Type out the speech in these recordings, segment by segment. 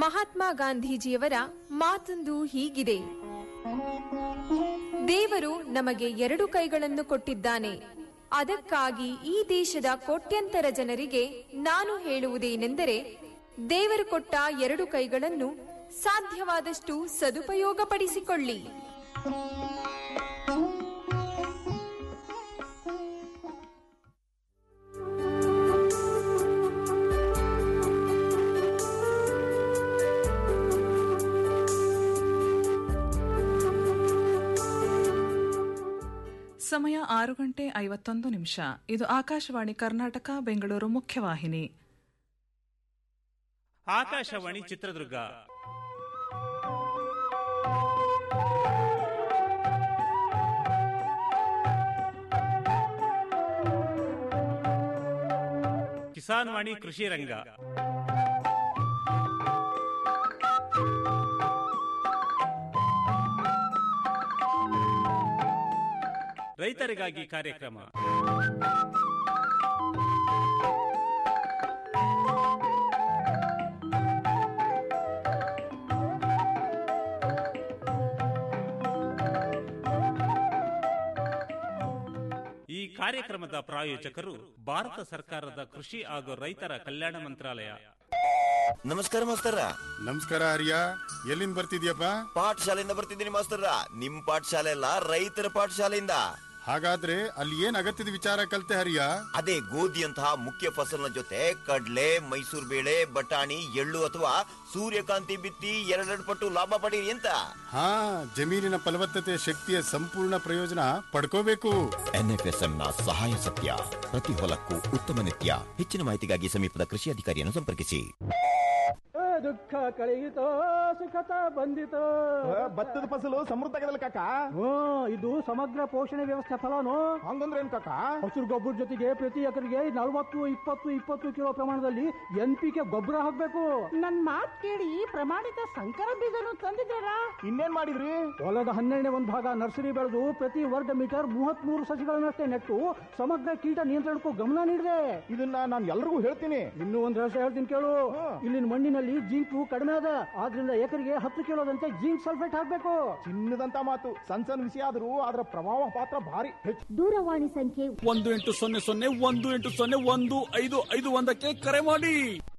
ಮಹಾತ್ಮ ಗಾಂಧೀಜಿಯವರ ಮಾತೊಂದು ಹೀಗಿದೆ ದೇವರು ನಮಗೆ ಎರಡು ಕೈಗಳನ್ನು ಕೊಟ್ಟಿದ್ದಾನೆ ಅದಕ್ಕಾಗಿ ಈ ದೇಶದ ಕೋಟ್ಯಂತರ ಜನರಿಗೆ ನಾನು ಹೇಳುವುದೇನೆಂದರೆ ದೇವರು ಕೊಟ್ಟ ಎರಡು ಕೈಗಳನ್ನು ಸಾಧ್ಯವಾದಷ್ಟು ಸದುಪಯೋಗಪಡಿಸಿಕೊಳ್ಳಿ ಸಮಯ ಆರು ಗಂಟೆ ಐವತ್ತೊಂದು ನಿಮಿಷ ಇದು ಆಕಾಶವಾಣಿ ಕರ್ನಾಟಕ ಬೆಂಗಳೂರು ಮುಖ್ಯವಾಹಿನಿ ಆಕಾಶವಾಣಿ ಚಿತ್ರದುರ್ಗ ಕಿಸಾನ್ ವಾಣಿ ಕೃಷಿ ರಂಗ ರೈತರಿಗಾಗಿ ಕಾರ್ಯಕ್ರಮ ಈ ಕಾರ್ಯಕ್ರಮದ ಪ್ರಾಯೋಜಕರು ಭಾರತ ಸರ್ಕಾರದ ಕೃಷಿ ಹಾಗೂ ರೈತರ ಕಲ್ಯಾಣ ಮಂತ್ರಾಲಯ ನಮಸ್ಕಾರ ಮಾಸ್ತರ ನಮಸ್ಕಾರ ಹರಿಯ ಎಲ್ಲಿಂದ ಬರ್ತಿದ್ಯಪ್ಪ ಪಾಠಶಾಲೆಯಿಂದ ಬರ್ತಿದ್ದೀನಿ ಮಾಸ್ತರ ನಿಮ್ ಪಾಠಶಾಲೆ ಅಲ್ಲ ರೈತರ ಪಾಠಶಾಲೆಯಿಂದ ಹಾಗಾದ್ರೆ ಅಲ್ಲಿ ಏನ್ ಅಗತ್ಯದ ವಿಚಾರ ಕಲ್ತೆ ಹರಿಯ ಅದೇ ಗೋಧಿಯಂತಹ ಮುಖ್ಯ ಫಸಲಿನ ಜೊತೆ ಕಡ್ಲೆ ಮೈಸೂರು ಬೇಳೆ ಬಟಾಣಿ ಎಳ್ಳು ಅಥವಾ ಸೂರ್ಯಕಾಂತಿ ಬಿತ್ತಿ ಎರಡೆರಡು ಪಟ್ಟು ಲಾಭ ಪಡೀರಿ ಅಂತ ಹಾ ಜಮೀನಿನ ಫಲವತ್ತತೆ ಶಕ್ತಿಯ ಸಂಪೂರ್ಣ ಪ್ರಯೋಜನ ಪಡ್ಕೋಬೇಕು ಎನ್ಎಫ್ಎಸ್ಎಂ ನ ಸಹಾಯ ಸತ್ಯ ಪ್ರತಿ ಹೊಲಕ್ಕೂ ಉತ್ತಮ ನಿತ್ಯ ಹೆಚ್ಚಿನ ಮಾಹಿತಿಗಾಗಿ ಸಮೀಪದ ಕೃಷಿ ಅಧಿಕಾರಿಯನ್ನು ಸಂಪರ್ಕಿಸಿ ದುಃಖ ಕಳೆಯಿತೋ ಸುಖತ ಬಂದಿತೋ ಭತ್ತದ ಫಸಲು ಸಮೃದ್ಧ ಆಗದಲ್ಲ ಕಾಕ ಹ್ಞೂ ಇದು ಸಮಗ್ರ ಪೋಷಣೆ ವ್ಯವಸ್ಥೆ ಫಲನು ಹಂಗಂದ್ರೆ ಏನ್ ಕಾಕ ಹಸಿರು ಗೊಬ್ಬರ ಜೊತೆಗೆ ಪ್ರತಿ ಎಕರೆಗೆ ನಲವತ್ತು ಇಪ್ಪತ್ತು ಇಪ್ಪತ್ತು ಕಿಲೋ ಪ್ರಮಾಣದಲ್ಲಿ ಎನ್ ಪಿ ಕೆ ಗೊಬ್ಬರ ಹಾಕ್ಬೇಕು ನನ್ ಮಾತ್ ಕೇಳಿ ಪ್ರಮಾಣಿತ ಸಂಕರ ಬೀಜನು ತಂದಿದ್ದಾರಾ ಇನ್ನೇನ್ ಮಾಡಿದ್ರಿ ಹೊಲದ ಹನ್ನೆರಡನೇ ಒಂದು ಭಾಗ ನರ್ಸರಿ ಬೆಳೆದು ಪ್ರತಿ ವರ್ಗ ಮೀಟರ್ ಮೂವತ್ತ್ ಮೂರು ಸಸಿಗಳನ್ನಷ್ಟೇ ನೆಟ್ಟು ಸಮಗ್ರ ಕೀಟ ನಿಯಂತ್ರಣಕ್ಕೂ ಗಮನ ನೀಡಿದೆ ಇದನ್ನ ನಾನು ಎಲ್ರಿಗೂ ಹೇಳ್ತೀನಿ ಇನ್ನೂ ಒಂದು ರಹಸ್ಯ ಹೇಳ್ತೀನಿ ಕೇಳು ಇಲ್ಲಿನ ಮಣ್ಣಿನಲ್ಲಿ ಜಿಂಕು ಕಡಿಮೆ ಅದ ಆದ್ರಿಂದ ಎಕರೆಗೆ ಹತ್ತು ಕಿಲೋದಂತೆ ಜಿಂಕ್ ಸಲ್ಫೇಟ್ ಹಾಕ್ಬೇಕು ಚಿನ್ನದಂತ ಮಾತು ಸಣ್ಣ ಸಣ್ಣ ವಿಷಯ ಆದ್ರೂ ಅದರ ಪ್ರಭಾವ ಪಾತ್ರ ಭಾರಿ ಹೆಚ್ಚು ದೂರವಾಣಿ ಸಂಖ್ಯೆ ಒಂದು ಎಂಟು ಸೊನ್ನೆ ಸೊನ್ನೆ ಒಂದು ಎಂಟು ಸೊನ್ನೆ ಒಂದು ಐದು ಐದು ಒಂದಕ್ಕೆ ಕರೆ ಮಾಡಿ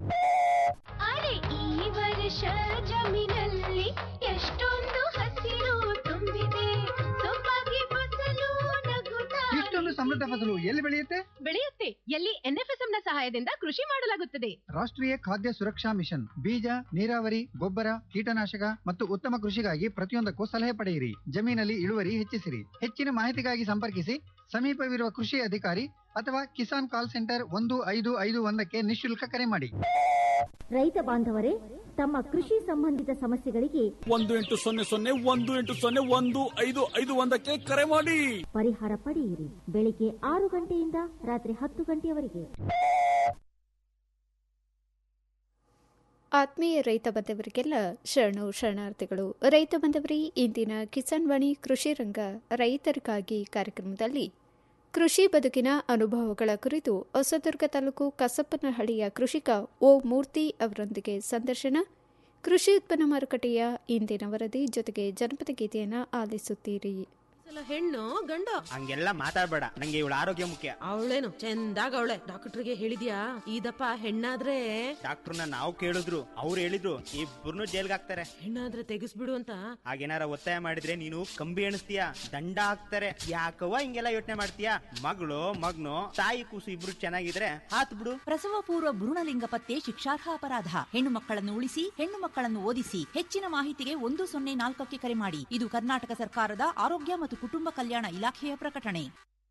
ಅರೆ ಈ ವರ್ಷ ಜಮೀನಲ್ಲಿ ಎಷ್ಟೊಂದು ಹಸಿರು ತುಂಬಿದೆ ಸೊಬಗೆ ಫಸಲು ನಗುತ್ತಾ ಇಷ್ಟೊಂದು ಸಮೃದ್ಧ ಫಸಲು ಎಲ್ಲಿ ಬೆಳೆಯುತ್ತೆ ಬೆಳೆಯುತ್ತೆ ಎಲ್ಲಿ ಎನ್ಎಫ್ಎಸ್ಎಂ ನ ಸಹಾಯದಿಂದ ಕೃಷಿ ಮಾಡಲಾಗುತ್ತದೆ ರಾಷ್ಟ್ರೀಯ ಖಾದ್ಯ ಸುರಕ್ಷಾ ಮಿಷನ್ ಬೀಜ ನೀರಾವರಿ ಗೊಬ್ಬರ ಕೀಟನಾಶಕ ಮತ್ತು ಉತ್ತಮ ಕೃಷಿಗಾಗಿ ಪ್ರತಿಯೊಂದಕ್ಕೂ ಸಲಹೆ ಪಡೆಯಿರಿ ಜಮೀನಲ್ಲಿ ಇಳುವರಿ ಹೆಚ್ಚಿಸಿರಿ ಹೆಚ್ಚಿನ ಮಾಹಿತಿಗಾಗಿ ಸಂಪರ್ಕಿಸಿ ಸಮೀಪವಿರುವ ಕೃಷಿ ಅಧಿಕಾರಿ ಅಥವಾ ಕಿಸಾನ್ ಕಾಲ್ ಸೆಂಟರ್ ಒಂದು ಐದು ಐದು ಒಂದಕ್ಕೆ ನಿಶುಲ್ಕ ಕರೆ ಮಾಡಿ ರೈತ ಬಾಂಧವರೇ ತಮ್ಮ ಕೃಷಿ ಸಂಬಂಧಿತ ಸಮಸ್ಯೆಗಳಿಗೆ ಒಂದು ಎಂಟು ಸೊನ್ನೆ ಸೊನ್ನೆ ಒಂದು ಎಂಟು ಸೊನ್ನೆ ಒಂದು ಐದು ಐದು ಒಂದಕ್ಕೆ ಕರೆ ಮಾಡಿ ಪರಿಹಾರ ಪಡೆಯಿರಿ ಬೆಳಿಗ್ಗೆ ಆರು ಗಂಟೆಯಿಂದ ರಾತ್ರಿ ಹತ್ತು ಗಂಟೆಯವರೆಗೆ ಆತ್ಮೀಯ ರೈತ ಬಂಧವರಿಗೆಲ್ಲ ಶರಣು ಶರಣಾರ್ಥಿಗಳು ರೈತ ಬಂಧವರಿ ಇಂದಿನ ಕಿಸಾನ್ ವಾಣಿ ಕೃಷಿ ರಂಗ ರೈತರಿಗಾಗಿ ಕಾರ್ಯಕ್ರಮದಲ್ಲಿ ಕೃಷಿ ಬದುಕಿನ ಅನುಭವಗಳ ಕುರಿತು ಹೊಸದುರ್ಗ ತಾಲೂಕು ಕಸಪ್ಪನಹಳ್ಳಿಯ ಕೃಷಿಕ ಓ ಮೂರ್ತಿ ಅವರೊಂದಿಗೆ ಸಂದರ್ಶನ ಕೃಷಿ ಉತ್ಪನ್ನ ಮಾರುಕಟ್ಟೆಯ ಇಂದಿನ ವರದಿ ಜೊತೆಗೆ ಜನಪದ ಗೀತೆಯನ್ನು ಆಲಿಸುತ್ತೀರಿ ಹೆಣ್ಣು ಗಂಡ ಹಂಗೆಲ್ಲ ಮಾತಾಡ್ಬೇಡ ನಂಗೆ ಇವಳ ಆರೋಗ್ಯ ಮುಖ್ಯ ಅವಳೇನು ಚಂದಾಗ ಅವಳೆ ಡಾಕ್ಟರ್ಗೆ ಹೇಳಿದ್ಯಾ ಇದಪ್ಪ ಹೆಣ್ಣಾದ್ರೆ ಡಾಕ್ಟರ್ನ ನಾವು ಕೇಳಿದ್ರು ಅವ್ರು ಹೇಳಿದ್ರು ಇಬ್ಬರನ್ನು ಜೈಲ್ಗೆ ಹಾಕ್ತಾರೆ ಹೆಣ್ಣಾದ್ರೆ ತೆಗಿಸ್ಬಿಡು ಅಂತ ಹಾಗೇನಾರ ಒತ್ತಾಯ ಮಾಡಿದ್ರೆ ನೀನು ಕಂಬಿ ಎಣಿಸ್ತೀಯ ದಂಡ ಹಾಕ್ತಾರೆ ಯಾಕವ್ವ ಹಿಂಗೆಲ್ಲ ಯೋಚನೆ ಮಾಡ್ತೀಯ ಮಗಳು ಮಗ್ನು ತಾಯಿ ಕೂಸು ಇಬ್ರು ಚೆನ್ನಾಗಿದ್ರೆ ಹಾತ್ ಬಿಡು ಪ್ರಸವ ಪೂರ್ವ ಭ್ರೂಣಲಿಂಗ ಪತ್ತೆ ಶಿಕ್ಷಾರ್ಹ ಅಪರಾಧ ಹೆಣ್ಣು ಮಕ್ಕಳನ್ನು ಉಳಿಸಿ ಹೆಣ್ಣು ಮಕ್ಕಳನ್ನು ಓದಿಸಿ ಹೆಚ್ಚಿನ ಮಾಹಿತಿಗೆ ಒಂದು ಸೊನ್ನೆ ನಾಲ್ಕಕ್ಕೆ ಕರೆ ಮಾಡಿ ಇದು ಕರ್ನಾಟಕ ಸರ್ಕಾರದ ಆರೋಗ್ಯ ಮತ್ತು ಕುಟುಂಬ ಕಲ್ಯಾಣ ಇಲಾಖೆಯ ಪ್ರಕಟಣೆ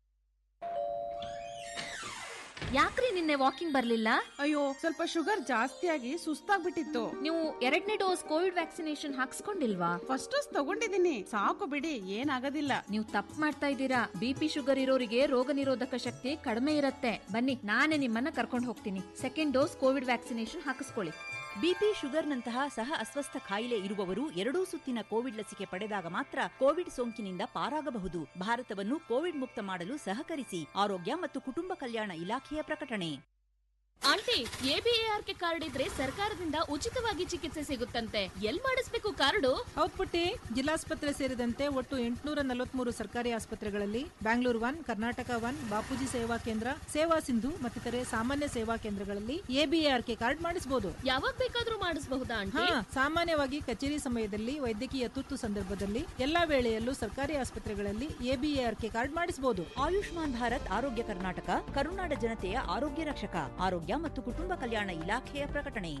ಯಾಕ್ರಿ ನಿನ್ನೆ ವಾಕಿಂಗ್ ಬರ್ಲಿಲ್ಲ ಅಯ್ಯೋ ಸ್ವಲ್ಪ ಶುಗರ್ ಜಾಸ್ತಿ ಆಗಿ ಸುಸ್ತಾಗ್ಬಿಟ್ಟಿತ್ತು ನೀವು ಎರಡನೇ ಡೋಸ್ ಕೋವಿಡ್ ವ್ಯಾಕ್ಸಿನೇಷನ್ ಹಾಕ್ಸ್ಕೊಂಡಿಲ್ವಾ ಫಸ್ಟ್ ಡೋಸ್ ತಗೊಂಡಿದ್ದೀನಿ ಸಾಕು ಬಿಡಿ ಏನಾಗೋದಿಲ್ಲ ನೀವು ತಪ್ಪು ಮಾಡ್ತಾ ಇದ್ದೀರಾ ಬಿಪಿ ಶುಗರ್ ಇರೋರಿಗೆ ರೋಗ ನಿರೋಧಕ ಶಕ್ತಿ ಕಡಿಮೆ ಇರುತ್ತೆ ಬನ್ನಿ ನಾನೇ ನಿಮ್ಮನ್ನ ಕರ್ಕೊಂಡು ಹೋಗ್ತೀನಿ ಸೆಕೆಂಡ್ ಡೋಸ್ ಕೋವಿಡ್ ವ್ಯಾಕ್ಸಿನೇಷನ್ ಹಾಕಿಸ್ಕೊಳ್ಳಿ ಬಿಪಿ ಶುಗರ್ನಂತಹ ಸಹ ಅಸ್ವಸ್ಥ ಕಾಯಿಲೆ ಇರುವವರು ಎರಡೂ ಸುತ್ತಿನ ಕೋವಿಡ್ ಲಸಿಕೆ ಪಡೆದಾಗ ಮಾತ್ರ ಕೋವಿಡ್ ಸೋಂಕಿನಿಂದ ಪಾರಾಗಬಹುದು ಭಾರತವನ್ನು ಕೋವಿಡ್ ಮುಕ್ತ ಮಾಡಲು ಸಹಕರಿಸಿ ಆರೋಗ್ಯ ಮತ್ತು ಕುಟುಂಬ ಕಲ್ಯಾಣ ಇಲಾಖೆಯ ಪ್ರಕಟಣೆ ಆಂಟಿ ಎಬಿಎಆರ್ಕೆ ಕಾರ್ಡ್ ಇದ್ರೆ ಸರ್ಕಾರದಿಂದ ಉಚಿತವಾಗಿ ಚಿಕಿತ್ಸೆ ಸಿಗುತ್ತಂತೆ ಎಲ್ ಮಾಡಿಸ್ಬೇಕು ಕಾರ್ಡು ಹೌದ್ ಪುಟ್ಟಿ ಜಿಲ್ಲಾಸ್ಪತ್ರೆ ಸೇರಿದಂತೆ ಒಟ್ಟು ಎಂಟುನೂರ ನಲವತ್ಮೂರು ಸರ್ಕಾರಿ ಆಸ್ಪತ್ರೆಗಳಲ್ಲಿ ಬ್ಯಾಂಗ್ಳೂರ್ ಒನ್ ಕರ್ನಾಟಕ ಒನ್ ಬಾಪೂಜಿ ಸೇವಾ ಕೇಂದ್ರ ಸೇವಾ ಸಿಂಧು ಮತ್ತಿತರೆ ಸಾಮಾನ್ಯ ಸೇವಾ ಕೇಂದ್ರಗಳಲ್ಲಿ ಎಬಿಎಆರ್ಕೆ ಕಾರ್ಡ್ ಮಾಡಿಸಬಹುದು ಯಾವಾಗ ಬೇಕಾದ್ರೂ ಮಾಡಿಸಬಹುದಾ ಆಂಟಿ ಹಾ ಸಾಮಾನ್ಯವಾಗಿ ಕಚೇರಿ ಸಮಯದಲ್ಲಿ ವೈದ್ಯಕೀಯ ತುರ್ತು ಸಂದರ್ಭದಲ್ಲಿ ಎಲ್ಲಾ ವೇಳೆಯಲ್ಲೂ ಸರ್ಕಾರಿ ಆಸ್ಪತ್ರೆಗಳಲ್ಲಿ ಎಬಿಎಆರ್ಕೆ ಕಾರ್ಡ್ ಮಾಡಿಸಬಹುದು ಆಯುಷ್ಮಾನ್ ಭಾರತ್ ಆರೋಗ್ಯ ಕರ್ನಾಟಕ ಕರುನಾಡ ಜನತೆಯ ಆರೋಗ್ಯ ರಕ್ಷಕ ಆರೋಗ್ಯ ಮತ್ತು ಕುಟುಂಬ ಕಲ್ಯಾಣ ಇಲಾಖೆಯ ಪ್ರಕಟಣೆ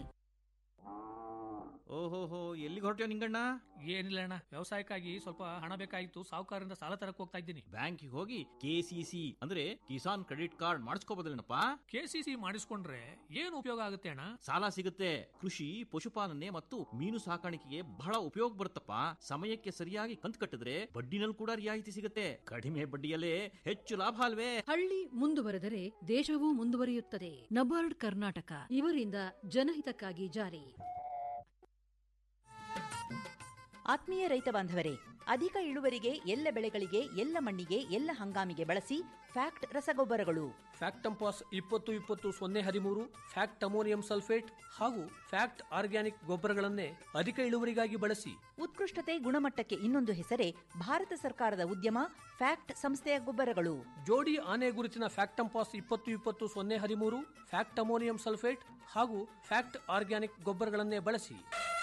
ಓಹೋಹೋ ಎಲ್ಲಿಗೆ ಹೊರಟ್ಯೋ ನಿಂಗಣ್ಣ ಏನಿಲ್ಲ ಅಣ್ಣ ವ್ಯವಸಾಯಕ್ಕಾಗಿ ಸ್ವಲ್ಪ ಹಣ ಬೇಕಾಗಿತ್ತು ಸಾಹುಕಾರರಿಂದ ಸಾಲ ತರಕ್ ಹೋಗ್ತಾ ಇದ್ದೀನಿ ಬ್ಯಾಂಕಿಗೆ ಹೋಗಿ ಕೆಸಿಸಿ ಅಂದ್ರೆ ಕಿಸಾನ್ ಕ್ರೆಡಿಟ್ ಕಾರ್ಡ್ ಮಾಡಿಸ್ಕೋಬೋದಲ್ಲೇನಪ್ಪ ಕೆಸಿಸಿ ಮಾಡಿಸ್ಕೊಂಡ್ರೆ ಏನು ಉಪಯೋಗ ಆಗುತ್ತೆ ಅಣ್ಣ ಸಾಲ ಸಿಗುತ್ತೆ ಕೃಷಿ ಪಶುಪಾಲನೆ ಮತ್ತು ಮೀನು ಸಾಕಾಣಿಕೆಗೆ ಬಹಳ ಉಪಯೋಗ ಬರುತ್ತಪ್ಪ ಸಮಯಕ್ಕೆ ಸರಿಯಾಗಿ ಕಂತು ಕಟ್ಟಿದ್ರೆ ಬಡ್ಡಿನಲ್ಲಿ ಕೂಡ ರಿಯಾಯಿತಿ ಸಿಗುತ್ತೆ ಕಡಿಮೆ ಬಡ್ಡಿಯಲ್ಲೇ ಹೆಚ್ಚು ಲಾಭ ಅಲ್ವೇ ಹಳ್ಳಿ ಮುಂದುವರೆದರೆ ದೇಶವೂ ಮುಂದುವರಿಯುತ್ತದೆ ನಬಾರ್ಡ್ ಕರ್ನಾಟಕ ಇವರಿಂದ ಜನಹಿತಕ್ಕಾಗಿ ಜಾರಿ ಆತ್ಮೀಯ ರೈತ ಬಾಂಧವರೇ ಅಧಿಕ ಇಳುವರಿಗೆ ಎಲ್ಲ ಬೆಳೆಗಳಿಗೆ ಎಲ್ಲ ಮಣ್ಣಿಗೆ ಎಲ್ಲ ಹಂಗಾಮಿಗೆ ಬಳಸಿ ಫ್ಯಾಕ್ಟ್ ರಸಗೊಬ್ಬರಗಳು ಫ್ಯಾಕ್ಟ್ ಟಂಪಾಸ್ ಇಪ್ಪತ್ತು ಇಪ್ಪತ್ತು ಸೊನ್ನೆ ಹದಿಮೂರು ಫ್ಯಾಕ್ಟ್ ಅಮೋನಿಯಂ ಸಲ್ಫೇಟ್ ಹಾಗೂ ಫ್ಯಾಕ್ಟ್ ಆರ್ಗ್ಯಾನಿಕ್ ಗೊಬ್ಬರಗಳನ್ನೇ ಅಧಿಕ ಇಳುವರಿಗಾಗಿ ಬಳಸಿ ಉತ್ಕೃಷ್ಟತೆ ಗುಣಮಟ್ಟಕ್ಕೆ ಇನ್ನೊಂದು ಹೆಸರೇ ಭಾರತ ಸರ್ಕಾರದ ಉದ್ಯಮ ಫ್ಯಾಕ್ಟ್ ಸಂಸ್ಥೆಯ ಗೊಬ್ಬರಗಳು ಜೋಡಿ ಆನೆ ಗುರುತಿನ ಫ್ಯಾಕ್ಟ್ ಟಂಪಾಸ್ ಇಪ್ಪತ್ತು ಇಪ್ಪತ್ತು ಸೊನ್ನೆ ಹದಿಮೂರು ಫ್ಯಾಕ್ಟ್ ಅಮೋನಿಯಂ ಸಲ್ಫೇಟ್ ಹಾಗೂ ಫ್ಯಾಕ್ಟ್ ಆರ್ಗ್ಯಾನಿಕ್ ಗೊಬ್ಬರಗಳನ್ನೇ ಬಳಸಿ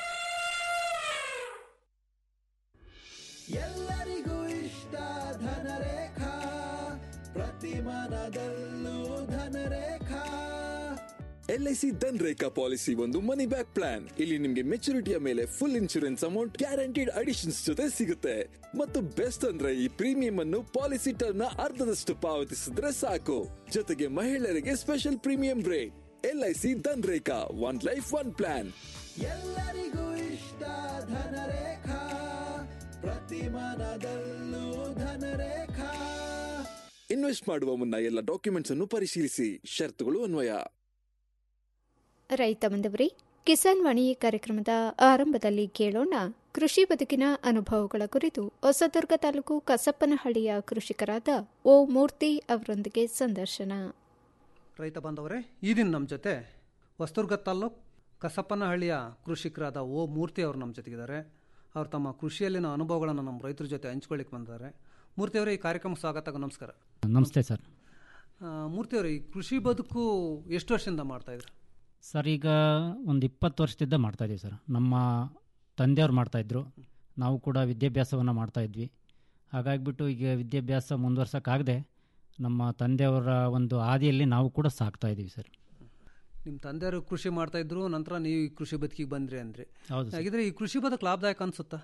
ಎಲ್ಲರಿಗೂ ಇಷ್ಟ ಧನರೇಖಾ ಪ್ರತಿ ಮನದಲ್ಲೂ ಧನರೇಖಾ ಎಲ್ಐಸಿ ಧನ್ ರೇಖಾ ಪಾಲಿಸಿ ಒಂದು ಮನಿ ಬ್ಯಾಕ್ ಪ್ಲಾನ್ ಇಲ್ಲಿ ನಿಮ್ಗೆ ಮೆಚುರಿಟಿಯ ಮೇಲೆ full insurance amount guaranteed additions ಜೊತೆ ಸಿಗುತ್ತೆ ಮತ್ತು ಬೆಸ್ಟ್ ಅಂದ್ರೆ ಈ ಪ್ರೀಮಿಯಂ ಅನ್ನು ಪಾಲಿಸಿ ಟರ್ಮ್ ನ ಅರ್ಧದಷ್ಟು ಪಾವತಿಸಿದ್ರೆ ಸಾಕು ಜೊತೆಗೆ ಮಹಿಳೆಯರಿಗೆ special premium rate LIC Dhan Rekha one life one plan ಎಲ್ಲರಿಗೂ ಇಷ್ಟ ಧನರೇಖಾ ಪ್ರತಿ ಮನದಲ್ಲೂ ಧನರೇಖಾ ಇನ್ವೆಸ್ಟ್ ಮಾಡುವ ಮುನ್ನ ಎಲ್ಲ ಡಾಕ್ಯುಮೆಂಟ್ಸ್ ಅನ್ನು ಪರಿಶೀಲಿಸಿ ಷರತ್ತುಗಳು ಅನ್ವಯ ರೈತ ಬಂದವರೇ ಕಿಸಾನ್ ವಾಣಿ ಕಾರ್ಯಕ್ರಮದ ಆರಂಭದಲ್ಲಿ ಕೇಳೋಣ ಕೃಷಿ ಬದುಕಿನ ಅನುಭವಗಳ ಕುರಿತು ಹೊಸದುರ್ಗ ತಾಲೂಕು ಕಸಪ್ಪನಹಳ್ಳಿಯ ಕೃಷಿಕರಾದ ಓ ಮೂರ್ತಿ ಅವರೊಂದಿಗೆ ಸಂದರ್ಶನ ರೈತ ಬಾಂಧವರೇ ಈ ದಿನ ನಮ್ಮ ಜೊತೆ ಹೊಸದುರ್ಗ ತಾಲ್ಲೂಕು ಕಸಪ್ಪನಹಳ್ಳಿಯ ಕೃಷಿಕರಾದ ಓ ಮೂರ್ತಿ ಅವರು ನಮ್ಮ ಜೊತೆಗಿದ್ದಾರೆ ಅವರು ತಮ್ಮ ಕೃಷಿಯಲ್ಲಿನ ಅನುಭವಗಳನ್ನು ನಮ್ಮ ರೈತರ ಜೊತೆ ಹಂಚ್ಕೊಳ್ಳಿಕ್ಕೆ ಬಂದಿದ್ದಾರೆ ಮೂರ್ತಿಯವರೇ ಈ ಕಾರ್ಯಕ್ರಮಕ್ಕೆ ಸ್ವಾಗತ ನಮಸ್ಕಾರ ನಮಸ್ತೆ ಸರ್ ಆ, ಮೂರ್ತಿಯವರೇ ಈ ಕೃಷಿ ಬದುಕು ಎಷ್ಟು ವರ್ಷದಿಂದ ಮಾಡ್ತಾ ಇದ್ರು ಸರ್ ಈಗ ಒಂದು ಇಪ್ಪತ್ತು ವರ್ಷದಿಂದ ಮಾಡ್ತಾಯಿದ್ದೀವಿ ಸರ್ ನಮ್ಮ ತಂದೆಯವ್ರು ಮಾಡ್ತಾಯಿದ್ರು ನಾವು ಕೂಡ ವಿದ್ಯಾಭ್ಯಾಸವನ್ನು ಮಾಡ್ತಾಯಿದ್ವಿ ಹಾಗಾಗಿಬಿಟ್ಟು ಈಗ ವಿದ್ಯಾಭ್ಯಾಸ ಮುಂದುವರ್ಸೋಕ್ಕಾಗದೆ ನಮ್ಮ ತಂದೆಯವರ ಒಂದು ಹಾದಿಯಲ್ಲಿ ನಾವು ಕೂಡ ಸಾಕ್ತಾ ಇದ್ದೀವಿ ಸರ್ ನಿಮ್ಮ ತಂದೆಯವರು ಕೃಷಿ ಮಾಡ್ತಾ ಇದ್ರು ನಂತರ ನೀವು ಈ ಕೃಷಿ ಬದುಕಿಗೆ ಬಂದ್ರಿ ಅಂದ್ರಿ ಹೌದು ಸರ್. ಹಾಗಿದ್ರೆ ಈ ಕೃಷಿ ಬದುಕು ಲಾಭದಾಯಕ ಅನ್ಸುತ್ತಾ